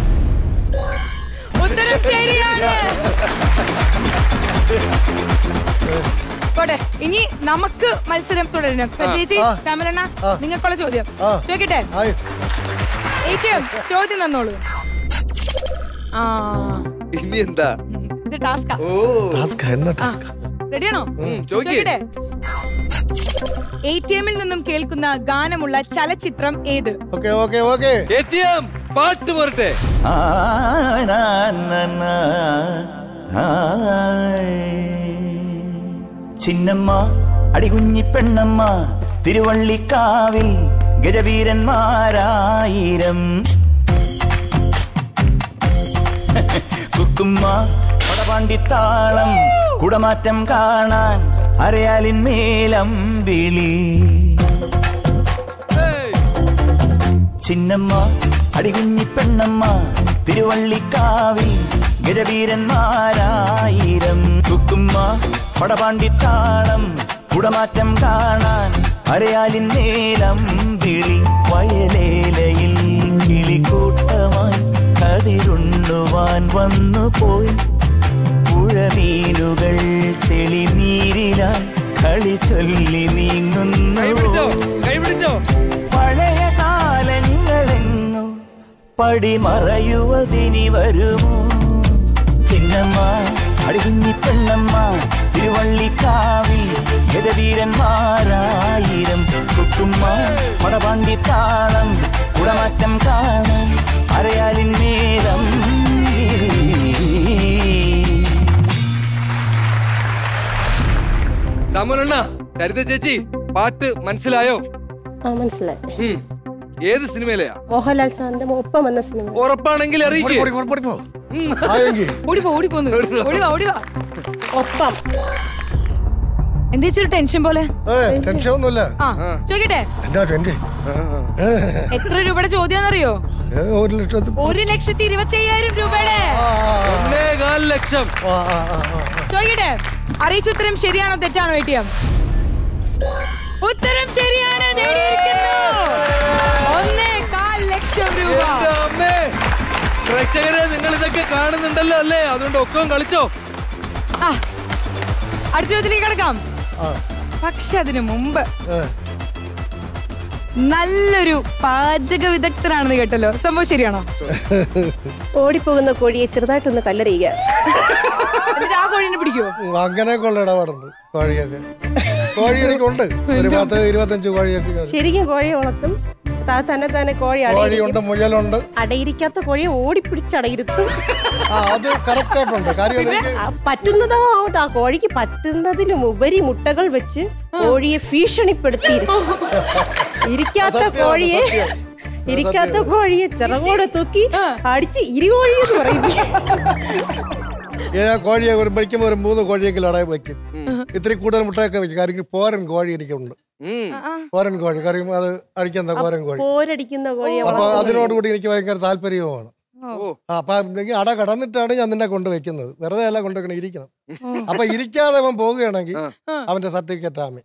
ഉത്തരം ശരിയാണ് പോട്ടെ ഇനി നമുക്ക് മത്സരം തുടരണം സത്യേച്ചി ആ. ശ്യാമലണ്ണ ആ. നിങ്ങൾക്കുള്ള ചോദ്യം ആ. ചോദിക്കട്ടെ ആയി ഏറ്റവും ചോദ്യം തന്നോളൂ ആ ഇനി എന്താ ഉം, ഇത് ടാസ്കാ ഓ ടാസ്ക് എന്നാ ടാസ്ക് റെഡിയാണോ ഉം, ചോദിക്ക്. ചോദിക്കട്ടെ എ ടി എമ്മിൽ നിന്നും കേൾക്കുന്ന ഗാനമുള്ള ചലച്ചിത്രം ഏത് okay okay okay A T M പാട്ട് പോരട്ടെ ആ, നാ, നാ, നാ, ഹായ്. ചിന്നമ്മ അടികുഞ്ഞി പെണ്ണമ്മ തിരുവള്ളിക്കാവിൽ ഗജവീരന്മാരായിരം കുക്കുമ്മ പടപാണ്ടിത്താളം കുടമാറ്റം കാണാൻ അരയാലിൻ മേലം വിളി ചിന്നമ്മ അടികുഞ്ഞി പെണ്ണമ്മ തിരുവള്ളിക്കാവിൽ ഗജവീരന്മാരായിരം കുക്കുമ്മ പടപാണ്ടിത്താളം കുടമാറ്റം കാണാൻ അരയാലിൻ മേലം വിളി വയലേലയിൽ കിളിക്കൂട്ടമായി കതിരുണ്ണുവാൻ വന്നു പോയി പുഴമീനുകൾ തെളിനീരിൽ കനവിലായി കളി ചൊല്ലി നീങ്ങുന്നു പഴയ കാലങ്ങളെങ്ങോ പടിമറയുവതിനി വരുമോ ചിന്നമ്മ അടികുഞ്ഞി പെണ്ണമ്മ തിരുവള്ളിക്കാവി ഗജവീരന്മാരായിരം കുട്ടുമ്മ പടപാണ്ടി താളം കുടമാറ്റം കാണാൻ അരയാലിൻ മേലം സാമുനണ്ണ ചരിത ചേച്ചി പാട്ട് മനസ്സിലായോ ആ മനസ്സിലായി ഉം. ഏത് സിനിമയിലെയാ മോഹൻലാൽ സാറിന്റെ ഒപ്പം എന്ന സിനിമ ഉറപ്പാണെങ്കിൽ അറിയിക്കേ ഓടിപ്പോ ഓടിപ്പോന്ന് ഓടിവാ ഓടിവാ ഒപ്പം എന്തേച്ചൊരു ടെൻഷൻ പോലെ ടെൻഷൻ ഒന്നുമില്ല ആ ചോദിക്കട്ടെ എന്താ ട്വന്റി എത്ര രൂപയുടെ ചോദ്യാന്നറിയോ ഒരു ലക്ഷത്തി ഒരു ലക്ഷത്തി ഇരുപത്തി അയ്യായിരം രൂപയുടെ ഒന്നേകാൽ ലക്ഷം ചോദിക്കട്ടെ അറിയിച്ച ഉത്തരം ശരിയാണോ തെറ്റാണോ വേട്ടിയം ഉത്തരം ശരിയാണ് നേടിയിരിക്കുന്നു ഒന്നേകാൽ ലക്ഷം രൂപ എന്റെ അമ്മേ പ്രേക്ഷകരെ നിങ്ങൾ ഇതൊക്കെ കാണുന്നുണ്ടല്ലോ അല്ലേ അതുകൊണ്ട് ഒക്കം കളിച്ചോ ആ അടുത്ത ചോദ്യത്തിലേക്ക് കിടക്കാം പക്ഷെ അതിനു മുമ്പ് നല്ലൊരു പാചക വിദഗ്ധനാണെന്ന് കേട്ടല്ലോ സംഭവം ശരിയാണോ ഓടിപ്പോകുന്ന കോഴിയെ ചെറുതായിട്ടൊന്ന് കല്ലെറിയുക എന്നിട്ട് ആ കോഴിനെ പിടിക്കുവോ അങ്ങനെയൊക്കെ ഉള്ള ഇടപാടുണ്ട് കോഴിയൊക്കെ കോഴി എനിക്കുണ്ട് ഒരു പത്ത് ഇരുപത്തഞ്ച് കോഴിയൊക്കെ ഞാൻ- ശരിക്കും കോഴിയെ വളർത്തും താ തന്നെ തന്നെ കോഴി കോഴിയുണ്ട് അടയിരിക്കും മുയലുണ്ട് അടയിരിക്കാത്ത കോഴിയെ ഓടിപ്പിടിച്ച് അടയിരുത്തും ആ അത് കറക്റ്റ് ആയിട്ടുണ്ട് കാര്യം എനിക്ക് ആ, പറ്റുന്നതോ ആ കോഴിക്ക് പറ്റുന്നതിനും ഉപരി മുട്ടകൾ വെച്ച് കോഴിയെ ഭീഷണിപ്പെടുത്തി ഇരിക്കാത്ത സത്യമാണ്, കോഴിയെ സത്യം. ഇരിക്കാത്ത കോഴിയെ ചിറകോടെ തൂക്കി അടിച്ച് ഇരുകോഴി എന്ന് പറയുന്നു ഞാൻ കോഴിയെ ഒരു വയ്ക്കുമ്പോൾ ഒരു മൂന്ന് കോഴിയെങ്കിലും അടയെ വയ്ക്കും ഇത്തിരി കൂടുതൽ മുട്ടയൊക്കെ വയ്ക്കും കാര്യം പോരൻ കോഴി എനിക്കുണ്ട് പോരൻ കോഴി കാര്യം അത് അടിക്കുന്ന പോരൻ കോഴി പോരടിക്കുന്ന കോഴിയെ അപ്പൊ വളർത്തുന്നത്. അതിനോടുകൂടി എനിക്ക് ഭയങ്കര താല്പര്യവുമാണ് ആ, അപ്പൊ അല്ലെങ്കിൽ അട കടന്നിട്ടാണ് ഞാൻ നിന്നെ കൊണ്ട് വെക്കുന്നത് വെറുതെ അല്ല കൊണ്ടുവെക്കണം ഇരിക്കണം അപ്പൊ ഇരിക്കാതെ അവൻ പോവുകയാണെങ്കിൽ അവന്റെ സർട്ടിഫിക്കറ്റ് ആമി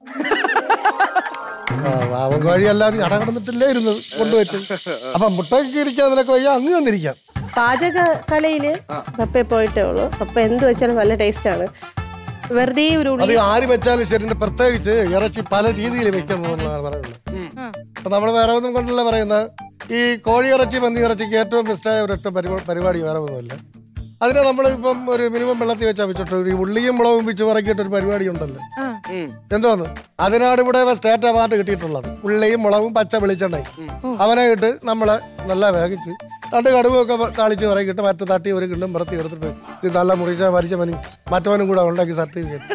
ആ, അവൻ കോഴി അല്ലാതെ അട കടന്നിട്ടില്ലേ ഇരുന്നത് കൊണ്ടുവച്ചു അപ്പൊ മുട്ടയ്ക്ക് ഇരിക്കാൻ നിനക്ക് വയ്യ അങ്ങ് വന്നിരിക്കാം പാചക കലയില് പപ്പ പോയിട്ടേ ഉള്ളൂ പപ്പ എന്ത് വെച്ചാലും നല്ല ടേസ്റ്റ് ആണ് വെറുതെ ഒരു അത് ഉള്ളി ആര് വെച്ചാലും ശരി ഇതിന്റെ പ്രത്യേകിച്ച് ഇറച്ചി പല രീതിയിൽ വെക്കണം എന്നുള്ളതാണ് പറയുന്നത് അപ്പൊ നമ്മൾ വേറെ ഒന്നും കൊണ്ടല്ല പറയുന്നത് ഈ കോഴി ഇറച്ചി മന്തി ഇറച്ചിക്ക് ഏറ്റവും ബെസ്റ്റായ ഒരൊറ്റ പരിപാ- പരിപാടി വേറെ ഒന്നുമില്ല അതിനെ നമ്മൾ ഇപ്പം ഒരു മിനിമം വെള്ളത്തിൽ വെച്ചാൽ വെച്ചിട്ട് ഒരു ഉള്ളിയും മുളകും വെച്ച് പറക്കിയിട്ട് ഒരു പരിപാടി ഉണ്ടല്ലോ എന്തോന്ന് അതിനാണ് ഇവിടെ സ്റ്റേറ്റ് അവാർഡ് കിട്ടിയിട്ടുള്ളത് ഉള്ളിയും മുളകും പച്ച വെളിച്ചെണ്ണയും അവനെ ഇട്ട് നമ്മളെ നല്ല വേവിച്ച് രണ്ട് കടുകൊക്കെ താളിച്ച് പറക്കിയിട്ട് മറ്റു തട്ടി ഒരു കിണ്ടും പുറത്തി എടുത്തിട്ട് ഇത് നല്ല മുറിച്ച മരിച്ചവനും മറ്റവനും കൂടെ ഉണ്ടാക്കി സർട്ടിഫിക്കറ്റ്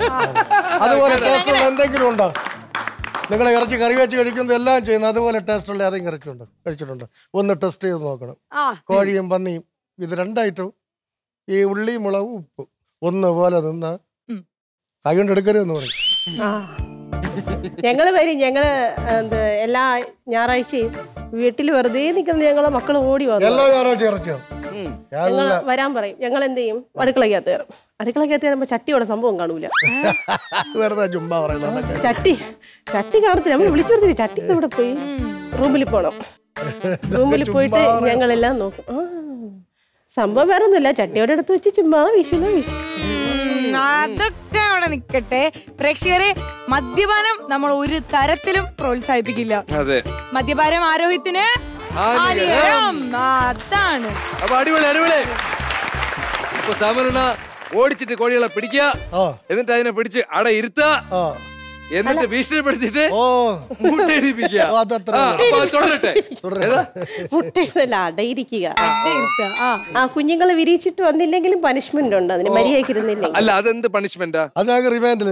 അതുപോലെ ടേസ്റ്റ് ഉള്ള എന്തെങ്കിലും ഉണ്ടോ നിങ്ങൾ ഇറച്ചി കറി വെച്ച് കഴിക്കുന്നത് എല്ലാം ചെയ്യുന്നത് അതുപോലെ ടേസ്റ്റ് ഉള്ള ഏതെങ്കിലും ഇറച്ചിയുണ്ട് കഴിച്ചിട്ടുണ്ട് ഒന്ന് ടെസ്റ്റ് ചെയ്ത് നോക്കണം ആ കോഴിയും പന്നിയും ഇത് രണ്ടായിട്ടും ഈ ഉള്ളി മുളകും ഉപ്പ് ഒന്ന് പോലെ നിന്ന് കൈ കൊണ്ട് എടുക്കരുതെന്ന് പറയും ആ ഞങ്ങള് വരും ഞങ്ങള് എന്ത് എല്ലാ ഞായറാഴ്ചയും വീട്ടിൽ വെറുതെ നിൽക്കുന്ന ഞങ്ങളെ മക്കൾ ഓടി വന്നു എല്ലാ ഞായറാഴ്ച ഇറച്ചിയോ ഞങ്ങൾ വരാൻ പറയും ഞങ്ങൾ എന്ത് ചെയ്യും അടുക്കളക്കകത്ത് കയറും അടുക്കളക്കകത്ത് കയറുമ്പോ ചട്ടിയോടെ സംഭവം കാണൂല വെറുതെ ചുമ്മാ പറയണത് ചട്ടി ചട്ടി കാണത്തില്ല നമ്മൾ വിളിച്ചു കൊടുത്തില്ല ചട്ടി ഇവിടെ പോയി റൂമിൽ പോണം റൂമിൽ പോയിട്ട് ഞങ്ങളെല്ലാം നോക്കും ആ സംഭവം വേറെ ഒന്നുമില്ല ചട്ടിയോടെ എടുത്ത് വെച്ച് ചുമ്മാ വിഷുന വിഷു ഉം, അതൊക്കെ അവിടെ നിക്കട്ടെ പ്രേക്ഷകരെ മദ്യപാനം നമ്മൾ ഒരു തരത്തിലും പ്രോത്സാഹിപ്പിക്കില്ല അതെ മദ്യപാനം ആരോഗ്യത്തിന് ഹാനികരം. അതാണ് അപ്പൊ അടിപൊളി അടിപൊളി ഇപ്പൊ സാമരണ ഓടിച്ചിട്ട് കോഴികളെ പിടിക്കുക എന്നിട്ട് അതിനെ പിടിച്ച് അട ഇരുത്തുക എന്നിട്ട് ഭീഷണിപ്പെടുത്തിട്ട് മുട്ടയിടിപ്പിക്കുക ആ, അപ്പൊ അത് തുടരട്ടെ ഏതാ? മുട്ടയല്ല അടയിരിക്കുക ആ കുഞ്ഞുങ്ങളെ വിരിയിച്ചിട്ട് വന്നില്ലെങ്കിലും പനിഷ്മെന്റ് ഉണ്ട് അതിന് മര്യാദയ്ക്ക് ഇരുന്നില്ലെങ്കിൽ അല്ല അതെന്ത് പണിഷ്മെന്റാ അത് റിമാൻഡിൽ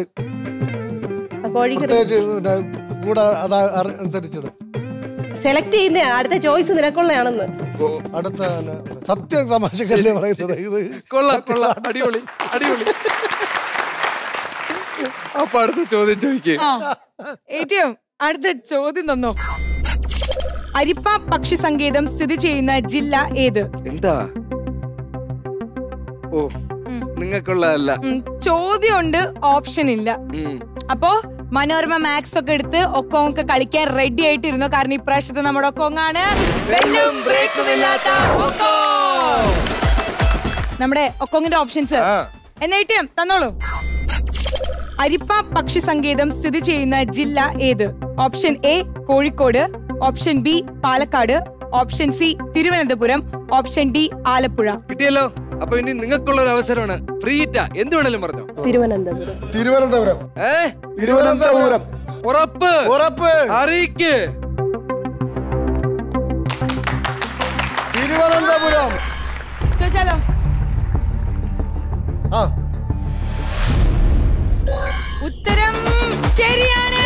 കോഴിക്ക് പ്രത്യേകിച്ച് പിന്നെ കൂടെ അത് അനുസരിച്ചിടും സെലക്ട് ചെയ്യുന്ന അടുത്ത ചോയ്സ് നിനക്കുള്ളതാണെന്ന് അടുത്ത തന്നെ സത്യം തമാശക്കല്ലേ പറയുന്നത് ഇത് കൊള്ളാം കൊള്ളാം അടിപൊളി അടിപൊളി അപ്പൊ അടുത്ത ചോദ്യം ചോദിക്കേ ഏറ്റവും അടുത്ത ചോദ്യം തന്നോ അരിപ്പ പക്ഷി സങ്കേതം സ്ഥിതി ചെയ്യുന്ന ജില്ല ഏത് എന്താ ഓ നിങ്ങൾക്കുള്ളതല്ല ഉം, ചോദ്യമുണ്ട് ഓപ്ഷൻ ഇല്ല ഉം. അപ്പോ മനോരമ മാക്സ് ഒക്കെ എടുത്ത് ഒക്കോങ് ഒക്കെ കളിക്കാൻ റെഡി ആയിട്ടിരുന്നു കാരണം ഇപ്രാവശ്യത്തെ നമ്മുടെ ഒക്കോങ്ങാണ് വെല്ലും ബ്രേക്കുമില്ലാത്ത ഒക്കോങ്. നമ്മുടെ ഒക്കോങ്ങിന്റെ ഓപ്ഷൻസ് എന്നേറ്റം തന്നോളൂ അരിപ്പ പക്ഷി സങ്കേതം സ്ഥിതി ചെയ്യുന്ന ജില്ല ഏത് option A Kozhikode option B Palakkad option C Thiruvananthapuram option D Alappuzha കിട്ടിയല്ലോ അപ്പൊ ഇനി നിങ്ങൾക്കുള്ള ഒരു അവസരമാണ് ഫ്രീ ഹിറ്റാ എന്ത് വേണേലും പറഞ്ഞോ തിരുവനന്തപുരം തിരുവനന്തപുരം ഏ തിരുവനന്തപുരം ഉറപ്പ് ഉറപ്പ് അറിയിക്ക് തിരുവനന്തപുരം ചോദിച്ചാലോ ആ ഉത്തരം ശരിയാണ്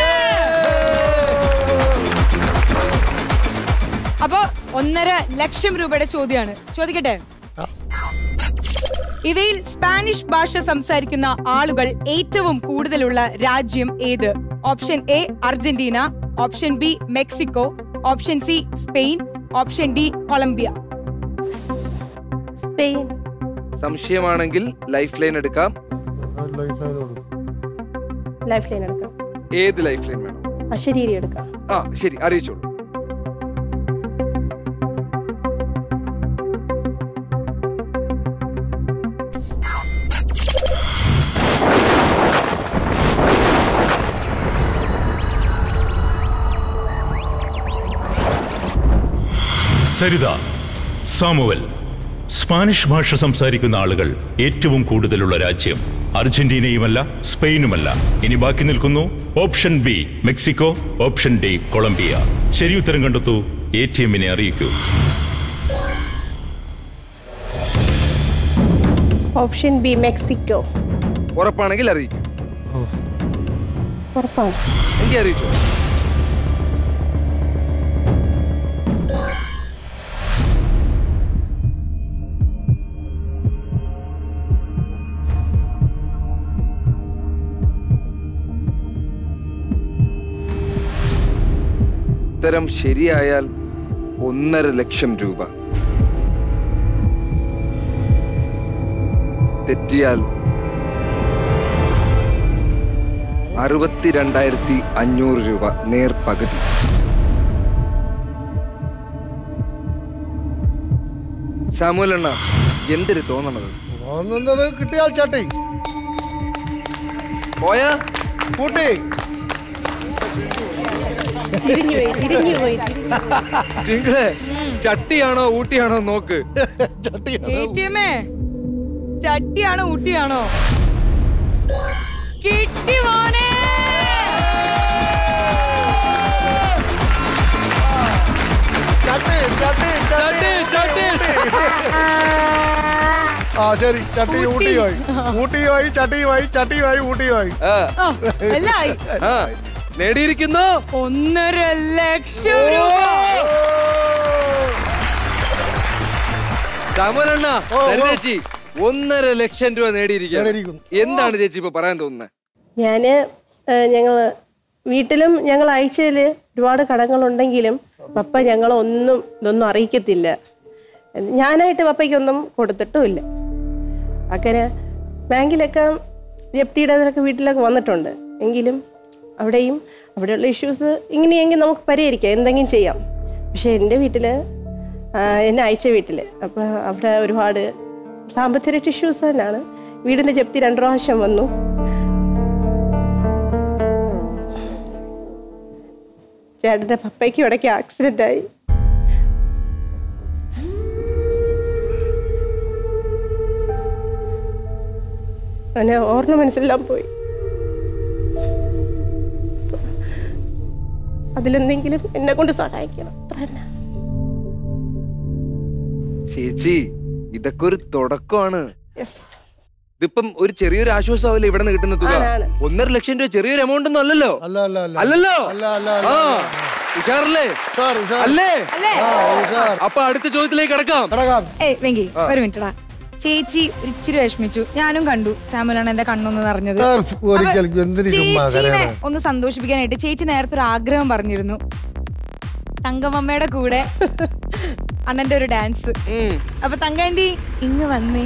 അപ്പോ ഒന്നര ലക്ഷം രൂപയുടെ ചോദ്യമാണ് ചോദിക്കട്ടെ ഇവയിൽ സ്പാനിഷ് ഭാഷ സംസാരിക്കുന്ന ആളുകൾ ഏറ്റവും കൂടുതലുള്ള രാജ്യം ഏത് option A Argentina option B Mexico option C Spain option D Colombia Spain സംശയമാണെങ്കിൽ ലൈഫ് ലൈൻ എടുക്കാം ലൈഫ് ലൈൻ എടുക്കാം ഏത് ലൈഫ് ലൈൻ വേണം അശരീരി എടുക്കാം ആ ശരി അറിയിച്ചോളൂ സരിത സാമുവൽ സ്പാനിഷ് ഭാഷ സംസാരിക്കുന്ന ആളുകൾ ഏറ്റവും കൂടുതലുള്ള രാജ്യം അർജന്റീനയുമല്ല സ്പെയിനുമല്ല ഇനി ബാക്കി നിൽക്കുന്നു option B Mexico option D Colombia ശരി ഉത്തരം കണ്ടെത്തൂ എ ടി എമ്മിനെ അറിയിക്കൂ ഓപ്ഷൻ ബി മെക്സിക്കോ ഉറപ്പാണെങ്കിൽ അറിയിക്കും ഉറപ്പാണ് എങ്കിൽ അറിയിച്ചോ ഉത്തരം ശരിയായാൽ ഒന്നര ലക്ഷം രൂപ തെറ്റിയാൽ അറുപത്തിരണ്ടായിരത്തി അഞ്ഞൂറ് രൂപ നേർ പകുതി സാമുവൽ അണ്ണ എന്തൊരു തോന്നണത് ഒന്നത് കിട്ടിയാൽ ചാട്ടി പോയാ കൂട്ടി തിരിഞ്ഞുപോയി തിരിഞ്ഞുപോയി നിങ്ങളെ ചട്ടിയാണോ ഊട്ടിയാണോ നോക്ക് എ ടി എമ്മേ ചട്ടിയാണോ ഊട്ടിയാണോ കിട്ടി മോനെ ചട്ടി ചട്ടി ചട്ടി, ചട്ടി. ആ ശരി ചട്ടി ഊട്ടിയുമായി ഊട്ടിയുമായി ചട്ടിയുമായി ചട്ടിയുമായി ഊട്ടിയുമായി ആ, ആ, എല്ലായി ആ, നേടിയിരിക്കുന്നു ഒന്നര ലക്ഷം രൂപ സാമുവൽ അണ്ണ ഓ, ഓ. ചേച്ചി ഒന്നര ലക്ഷം രൂപ നേടിയിരിക്കുകയാണ് നേടിയിരിക്കുന്നു. എന്താണ് ചേച്ചി ഇപ്പൊ പറയാൻ തോന്നുന്നത് ഞാന് ഞങ്ങൾ വീട്ടിലും ഞങ്ങൾ ആഴ്ചയിൽ ഒരുപാട് കടങ്ങളുണ്ടെങ്കിലും പപ്പ ഞങ്ങളൊന്നും ഇതൊന്നും അറിയിക്കത്തില്ല ഞാനായിട്ട് പപ്പയ്ക്കൊന്നും കൊടുത്തിട്ടുമില്ല അങ്ങനെ ബാങ്കിലൊക്കെ ജപ്തിയുടെ ഇതിലൊക്കെ വീട്ടിലൊക്കെ വന്നിട്ടുണ്ട് എങ്കിലും അവിടെയും അവിടെയുള്ള ഇഷ്യൂസ് ഇങ്ങനെയെങ്കിൽ നമുക്ക് പരിഹരിക്കാം എന്തെങ്കിലും ചെയ്യാം പക്ഷേ എൻ്റെ വീട്ടിൽ എന്നെ അയച്ച വീട്ടിൽ അപ്പോൾ അവിടെ ഒരുപാട് സാമ്പത്തിക ഇഷ്യൂസ് തന്നെയാണ് വീടിൻ്റെ ജപ്തി രണ്ട് പ്രാവശ്യം വന്നു ചേട്ടൻ്റെ പപ്പയ്ക്കും ഇടയ്ക്ക് ആക്സിഡൻ്റ് ആയി അങ്ങനെ ഓർണമെന്റ്സ് എല്ലാം പോയി അതിലെന്തെങ്കിലും എന്നെ കൊണ്ട് സഹായിക്കണം അത്ര തന്നെ ചേച്ചി ഇതൊക്കെ ഒരു തുടക്കമാണ് യെസ് ഇതിപ്പം ഒരു ചെറിയൊരു ആശ്വാസമാവില്ല ഇവിടെ നിന്ന് കിട്ടുന്ന തുക ആണ്, ആണ്. ഒന്നര ലക്ഷം രൂപ ചെറിയൊരു എമൗണ്ട് ഒന്നും അല്ലല്ലോ അല്ല അല്ല അല്ല അല്ലല്ലോ അല്ല അല്ല അല്ല ആ ഉഷാറല്ലേ ഉഷാർ ഉഷാർ അല്ലേ അല്ലേ ആ ഉഷാർ അപ്പൊ അടുത്ത ചോദ്യത്തിലേക്ക് കിടക്കാം കിടക്കാം ഏയ് വെങ്കി ഒരു മിനിറ്റടാ ചേച്ചി ഒരു ഇച്ചിരി വിഷമിച്ചു ഞാനും കണ്ടു സാമുലാണ് എന്റെ കണ്ണൊന്ന് നിറഞ്ഞത് ആ, ഒരിക്കൽ എന്തിനു ചുമ്മാ ചേച്ചീനെ കരയണേ? ഒന്ന് സന്തോഷിപ്പിക്കാനായിട്ട് ചേച്ചി നേരത്തെ ഒരു ആഗ്രഹം പറഞ്ഞിരുന്നു തങ്കമ്മയുടെ കൂടെ അണ്ണന്റെ ഒരു ഡാൻസ് ഉം. അപ്പൊ തങ്കാൻറ്റി ഇങ്ങ് വന്നേ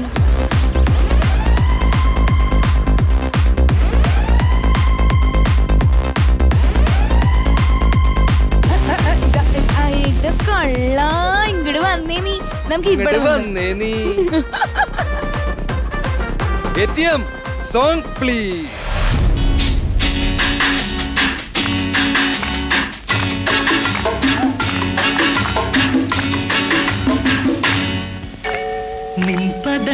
ഇത് കൊള്ള ഇങ്ങോട്ട് വന്നേ നീ നമുക്ക് ഇവിടെ ഇങ്ങട് വന്ന്. വന്നേ നീ A T M song please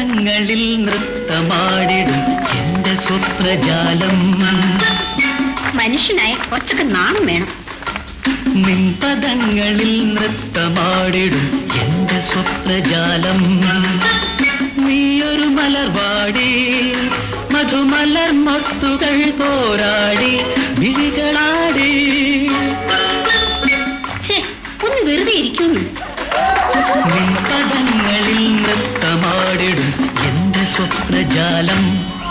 നിൻപദങ്ങളിൽ നൃത്തമാടിടും എന്റെ സ്വപ്നജാലം മനുഷ്യനായ കുറച്ചൊക്കെ നാണം വേണം നിൻപദങ്ങളിൽ നൃത്തമാടിടും എന്റെ സ്വപ്നജാലം നീയൊരു മലർവാടി മധുമലർ മൊട്ടുകൾ പോരാടി വിഴികളാടി ഛേ ഒന്ന് വെറുതെ ഇരിക്കുന്നു നിൻപദങ്ങളിൽ നൃത്തമാടിടും എന്റെ സ്വപ്നജാലം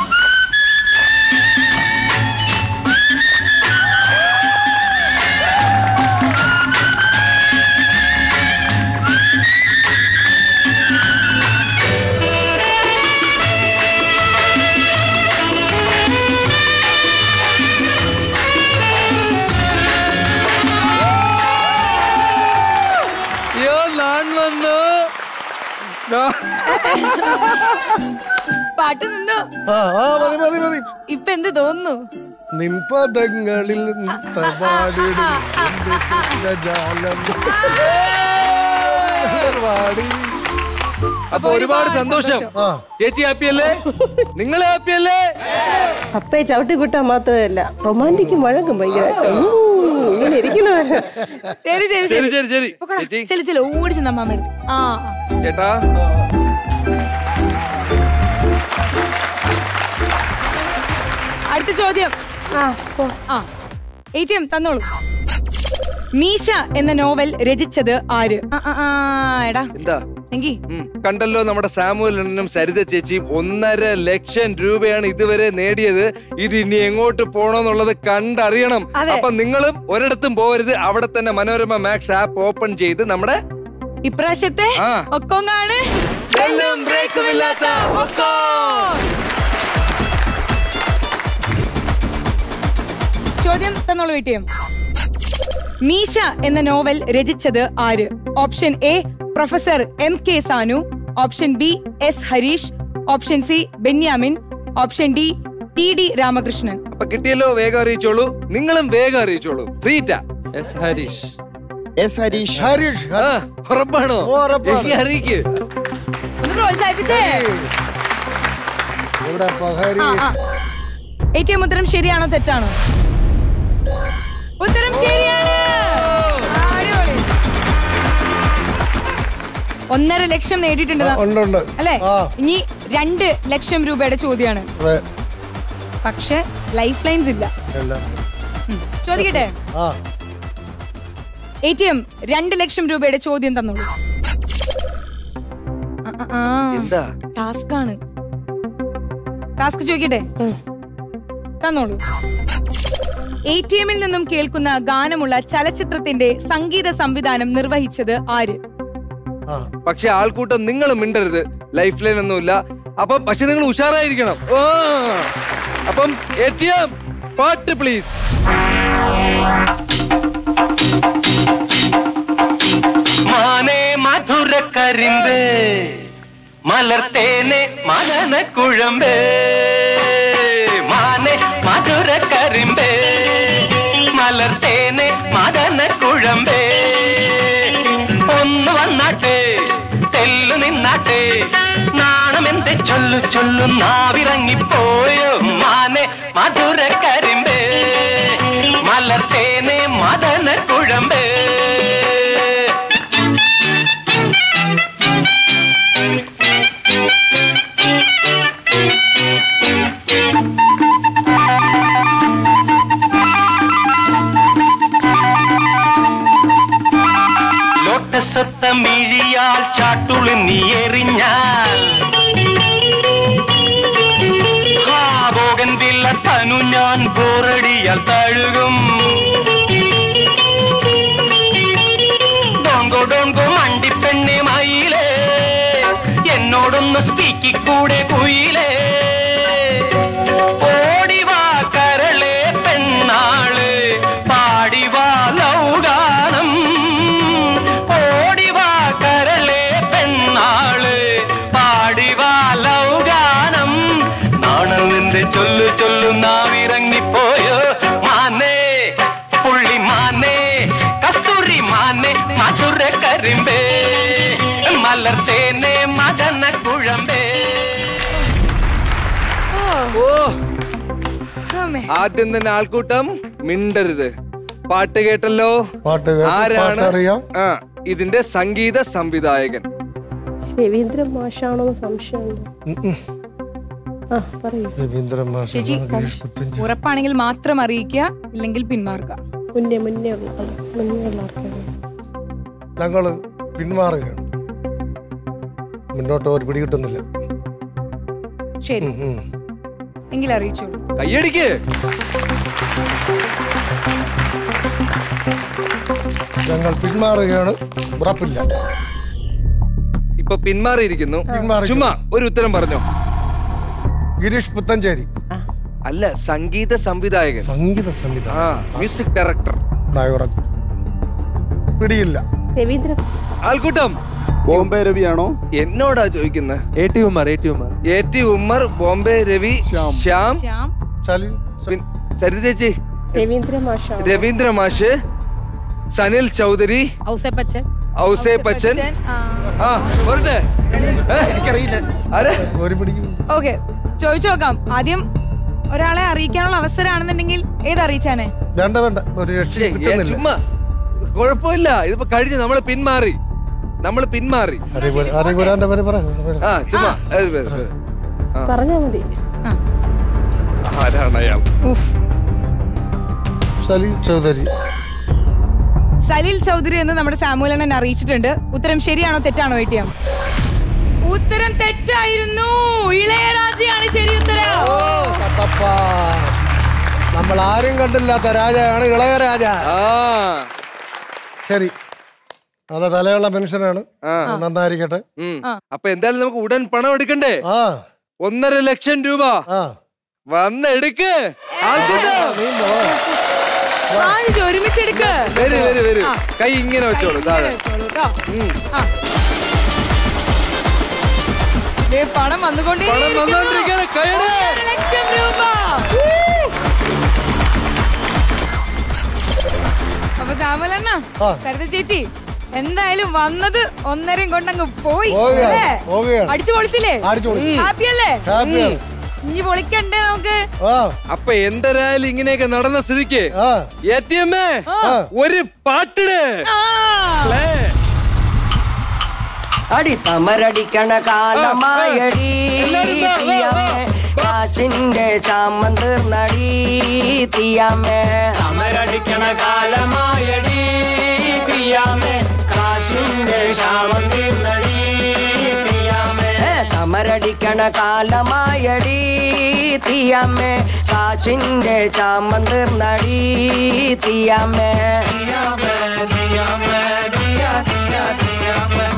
അയ്യോ നാൻ വന്നു നാ- പാട്ട് നിന്നു ആ ആ മതി മതി മതി ഇപ്പൊ എന്ത് തോന്നുന്നു നിൻപദങ്ങളിൽ തപാടിടും എന്റെ സ്വപ്നജാലം. പാടി. അപ്പൊ ഒരുപാട് സന്തോഷം ചേച്ചി ഹാപ്പി അല്ലേ നിങ്ങൾ ഹാപ്പി അല്ലേ പപ്പയെ ചവിട്ടി കൂട്ടാൻ മാത്രമല്ല റൊമാൻറ്റിക്കും വഴങ്ങും ഭയങ്കരമായിട്ട് ഊ, ഇങ്ങനെ ഇരിക്കണ ശരി ശരി ശരി ശരി ശരി ചേച്ചി ചെല്ലു ചെല്ലു ഓടിച്ച് നമ്മ എടുത്ത് ആ ചേട്ടാ അടുത്ത ചോദ്യം ആ എ ടി എം തന്നോളൂ മീശ എന്ന നോവൽ രചിച്ചത് ആര് ആ, ആ, ആ, എടാ എന്താ എങ്കി ഉം. കണ്ടല്ലോ നമ്മുടെ സാമുവൽ അണ്ണനും സരിത ചേച്ചിയും ഒന്നര ലക്ഷം രൂപയാണ് ഇതുവരെ നേടിയത് ഇത് ഇനി എങ്ങോട്ട് പോണോന്നുള്ളത് കണ്ടറിയണം അതെ. അപ്പൊ നിങ്ങളും ഒരിടത്തും പോകരുത് അവിടെ തന്നെ മനോരമ മാക്സ് ആപ്പ് ഓപ്പൺ ചെയ്ത് നമ്മുടെ ഇപ്രാവശ്യത്തെ ആ. ഒക്കോങ്ങാണ് എല്ലാം ബ്രേക്കുമില്ലാത്ത ഒക്കോ. ചോദ്യം തന്നോളൂ എ ടി എം മീശ എന്ന നോവൽ രചിച്ചത് ആര് option A professor M K Sanu option B S Harish option C Benyamin option D T D Ramakrishnan അപ്പൊ കിട്ടിയല്ലോ വേഗം അറിയിച്ചോളൂ നിങ്ങളും വേഗം അറിയിച്ചോളൂ ഫ്രീറ്റാ എസ് ഹരീഷ് എസ് ഹരീഷ് ഹരീഷ് ആ, ഉറപ്പാണോ ഓ, ഉറപ്പാണ്. എങ്കി അറിയിക്ക് ഒന്ന് പ്രോത്സാഹിപ്പിച്ചേ ഇവിടെ പഹരി ആ ആ എ ടി എം ഉത്തരം ശരിയാണോ തെറ്റാണോ ഉത്തരം ശരിയാണ് അടിപൊളി. ഒന്നര ലക്ഷം നേടിയിട്ടുണ്ട് ആ, ഉണ്ട്, ഉണ്ട്. അല്ലേ ആ. ഇനി രണ്ട് ലക്ഷം രൂപയുടെ ചോദ്യമാണ് അതെ പക്ഷെ ലൈഫ് ലൈൻസ് ഇല്ല എല്ലാം ഉം. ചോദിക്കട്ടെ ആ എ ടി എം രണ്ട് ലക്ഷം രൂപയുടെ ചോദ്യം തന്നോളൂ എന്താ ടാസ്ക് ആണ് ടാസ്ക് ചോദിക്കട്ടെ തന്നോളൂ എ ടി എമ്മിൽ നിന്നും കേൾക്കുന്ന ഗാനമുള്ള ചലച്ചിത്രത്തിന്റെ സംഗീത സംവിധാനം നിർവഹിച്ചത് ആര് പക്ഷെ ആൾക്കൂട്ടം നിങ്ങൾ മിണ്ടരുത് ലൈഫ് ലൈൻ ഒന്നുമില്ല അപ്പം പക്ഷെ നിങ്ങൾ ഉഷാറായിരിക്കണം ഓ അപ്പം എ ടി എം പാട്ട് പ്ലീസ് മാനേ മധുര കരിമ്പേ മലർത്തേനെ മദന കുഴമ്പേ മാനേ മധുര കരിമ്പേ മലർത്തേനെ മദന കുഴമ്പേ ഒന്ന് വന്നാട്ടെ തെല്ലു നിന്നാട്ടെ നാണമെന്തെ ചൊല്ലു ചൊല്ലു നാവിറങ്ങിപ്പോയോ മാനെ മധുര കരിമ്പേ മലർത്തേനെ മദന കുഴമ്പേ ലോട്ടസത്ത മിഴിയാൽ ചാട്ടുളി നീ എറിഞ്ഞാൽ ഹാവോകൻ വില്ല തനു ഞാൻ ബോറടിയാൽ തഴുകും ഡോങ്കോ ഡോങ്കോ മണ്ടിപ്പെണ്ണെ മയിലേ എന്നോടൊന്ന് സ്പീക്കിക്കൂടെ കുയിലേ ഓടിവാ കരളെ പെണ്ണാള് പാടിവാ ലൗഗാനം ഓടിവാ കരളെ പെണ്ണാള് പാടിവാ ലൗഗാനം നാണം നിന്റെ ചൊല്ലു ചൊല്ലു നാവിറങ്ങിപ്പോയോ മാനേ പുള്ളി മാനേ കസ്തൂരി മാനേ മധുര കരിമ്പേ മലർത്തേനെ മദന കുഴമ്പേ ഓ അമ്മേ. ആദ്യം തന്നെ ആൾക്കൂട്ടം മിണ്ടരുത് പാട്ട് കേട്ടല്ലോ പാട്ട് കേട്ടു, ആരാണ് പാട്ടറിയാം. ആ ഇതിന്റെ സംഗീത സംവിധായകൻ രവീന്ദ്രൻ മാഷാണോ എന്ന് സംശയമുണ്ട് ഉം, ഉം. ആ പറയൂ രവീന്ദ്രൻ മാഷ് ചേച്ചി ഗിരീഷ് പുത്തഞ്ചേരി. ഉറപ്പാണെങ്കിൽ മാത്രം അറിയിക്കുക ഇല്ലെങ്കിൽ പിന്മാറുക മുന്നേ മുന്നേ ഉള്ള അല്ല, മുന്നേ ഉള്ള ആർക്കാണ് ഞങ്ങള് പിന്മാറുകയാണ് മുന്നോട്ട് ഒരു പിടി കിട്ടുന്നില്ല ശരി ഉം, ഉം. എങ്കിൽ അറിയിച്ചോളൂ കയ്യടിക്ക് ഞങ്ങൾ പിന്മാറുകയാണ് ഉറപ്പില്ല ഇപ്പൊ പിന്മാറിയിരിക്കുന്നു പിന്മാറിയിരിക്കുന്നു. ചുമ്മാ ഒരു ഉത്തരം പറഞ്ഞോ ഗിരീഷ് പുത്തഞ്ചേരി അല്ല സംഗീത സംവിധായകൻ സംഗീത സംവിധാനം ആ മ്യൂസിക് ഡയറക്ടർ ഡയറക്ടർ പിടിയില്ല രവീന്ദ്രൻ ആൾക്കൂട്ടം ബോംബെ രവിയാണോ എന്നോടാ ചോദിക്കുന്നത് A T Umar A T Umar A T Ummer Bombay Ravi Shyam Shyam ചലി പിൻ- സരിത ചേച്ചി രവീന്ദ്രൻ മാഷാണോ രവീന്ദ്ര മാഷ് സനിൽ ചൗധരി ഔസേ ബച്ചൻ ഔസേ ബച്ചൻ ആ പോരട്ടെ എനിക്കറിയില്ല ആരെ ഒരു പിടിക്കും ഓക്കെ ചോദിച്ചു നോക്കാം ആദ്യം ഒരാളെ അറിയിക്കാനുള്ള അവസരമാണെന്നുണ്ടെങ്കിൽ ഏത് അറിയിച്ചാനെ വേണ്ട വേണ്ട ഒരു രക്ഷ ഏ, കിട്ടുന്നില്ല ചുമ്മാ കുഴപ്പമില്ല ഇതിപ്പോ കഴിഞ്ഞ് നമ്മള് പിന്മാറി നമ്മള് പിന്മാറി അറികുരാന്റെ പേര് പറ ആ ചുമ്മാ അത് പേര്, പേര്. ആ. പറഞ്ഞാ മതി ആരാണ് അയാൾ സലീം ചൗധരി സലിൽ ചൗധരി എന്ന് നമ്മുടെ സാമൂലനൻ അറിയിച്ചിട്ടുണ്ട് ഉത്തരം ശരിയാണോ തെറ്റാണോ ഏട്ടിയാം ഉത്തരം തെറ്റായിരുന്നു ഇളയരാജയാണ് ശരി ഉത്തരം അപ്പപ്പാ. നമ്മൾ ആരും കണ്ടില്ലാത്ത രാജയാണ് ഇളയരാജ ശരി നല്ല തലയുള്ള മനുഷ്യനാണ് നന്നായിരിക്കട്ടെ ഉം. അപ്പൊ എന്തായാലും നമുക്ക് ഉടൻ പണം എടുക്കണ്ടേ ആ ഒന്നര ലക്ഷം രൂപ ആ വന്നെടുക്ക് ആരും ഒരുമിച്ചെടുക്ക് വരൂ വരൂ വരൂ ആ. കൈ ഇങ്ങനെ വെച്ചോളൂ താഴെ വെച്ചോളൂ കേട്ടോ. ആ. ദേ പണം വന്നുകൊണ്ടേ പണം വന്നുകൊണ്ടിരിക്കുകയാണ്. കൈയ്യടി. ലക്ഷം രൂപ അപ്പൊ സാമലണ്ണ ആ. സരിത ചേച്ചി എന്തായാലും വന്നത് ഒന്നരയും കൊണ്ടങ്ങ് പോയി പോവുകയാണ്, അല്ലേ? പോവുകയാണ്. അടിച്ചു പൊളിച്ചില്ലേ അടിച്ചു പൊളിച്ചു. ഹാപ്പി അല്ലേ ഹാപ്പിയാണ്. ഇനി പൊളിക്കണ്ടേ നമുക്ക് ആ അപ്പൊ എന്തരായാലും ഇങ്ങനെയൊക്കെ നടന്ന സ്ഥിതിക്ക് ആ എ ടി എം ഒരു പാട്ടിട് പ്ലേ. അടി തമരടിക്കണ കാലമായടി തീയാമേ കാച്ചിന്റെ ചാമം തീർന്നടി തീയാമേ തമരടിക്കണ കാലമായടി തീയാമേ കാശിന്റെ ക്ഷാമം തീർന്നടി തീയാമേ തമരടിക്കണ കാലമായടി തീയാമേ കാച്ചിന്റെ ചാമം തീർന്നടി തീയാമേ തീയാമേ തീയാമേ തീയാ തീയാ തീയാമേ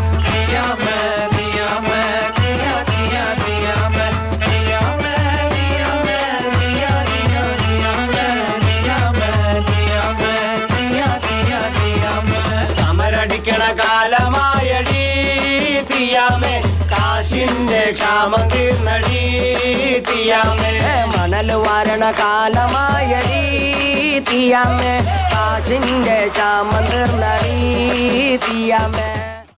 സമരടിക്കണ കാലമായടി തീയാമേ കാശിന്റെ ക്ഷാമം തീർന്നടി തീയാമേ മണൽ വാരണ കാലമായടി തീയാമേ കാശിന്റെ ക്ഷാമം തീർന്നടി തീയാമേ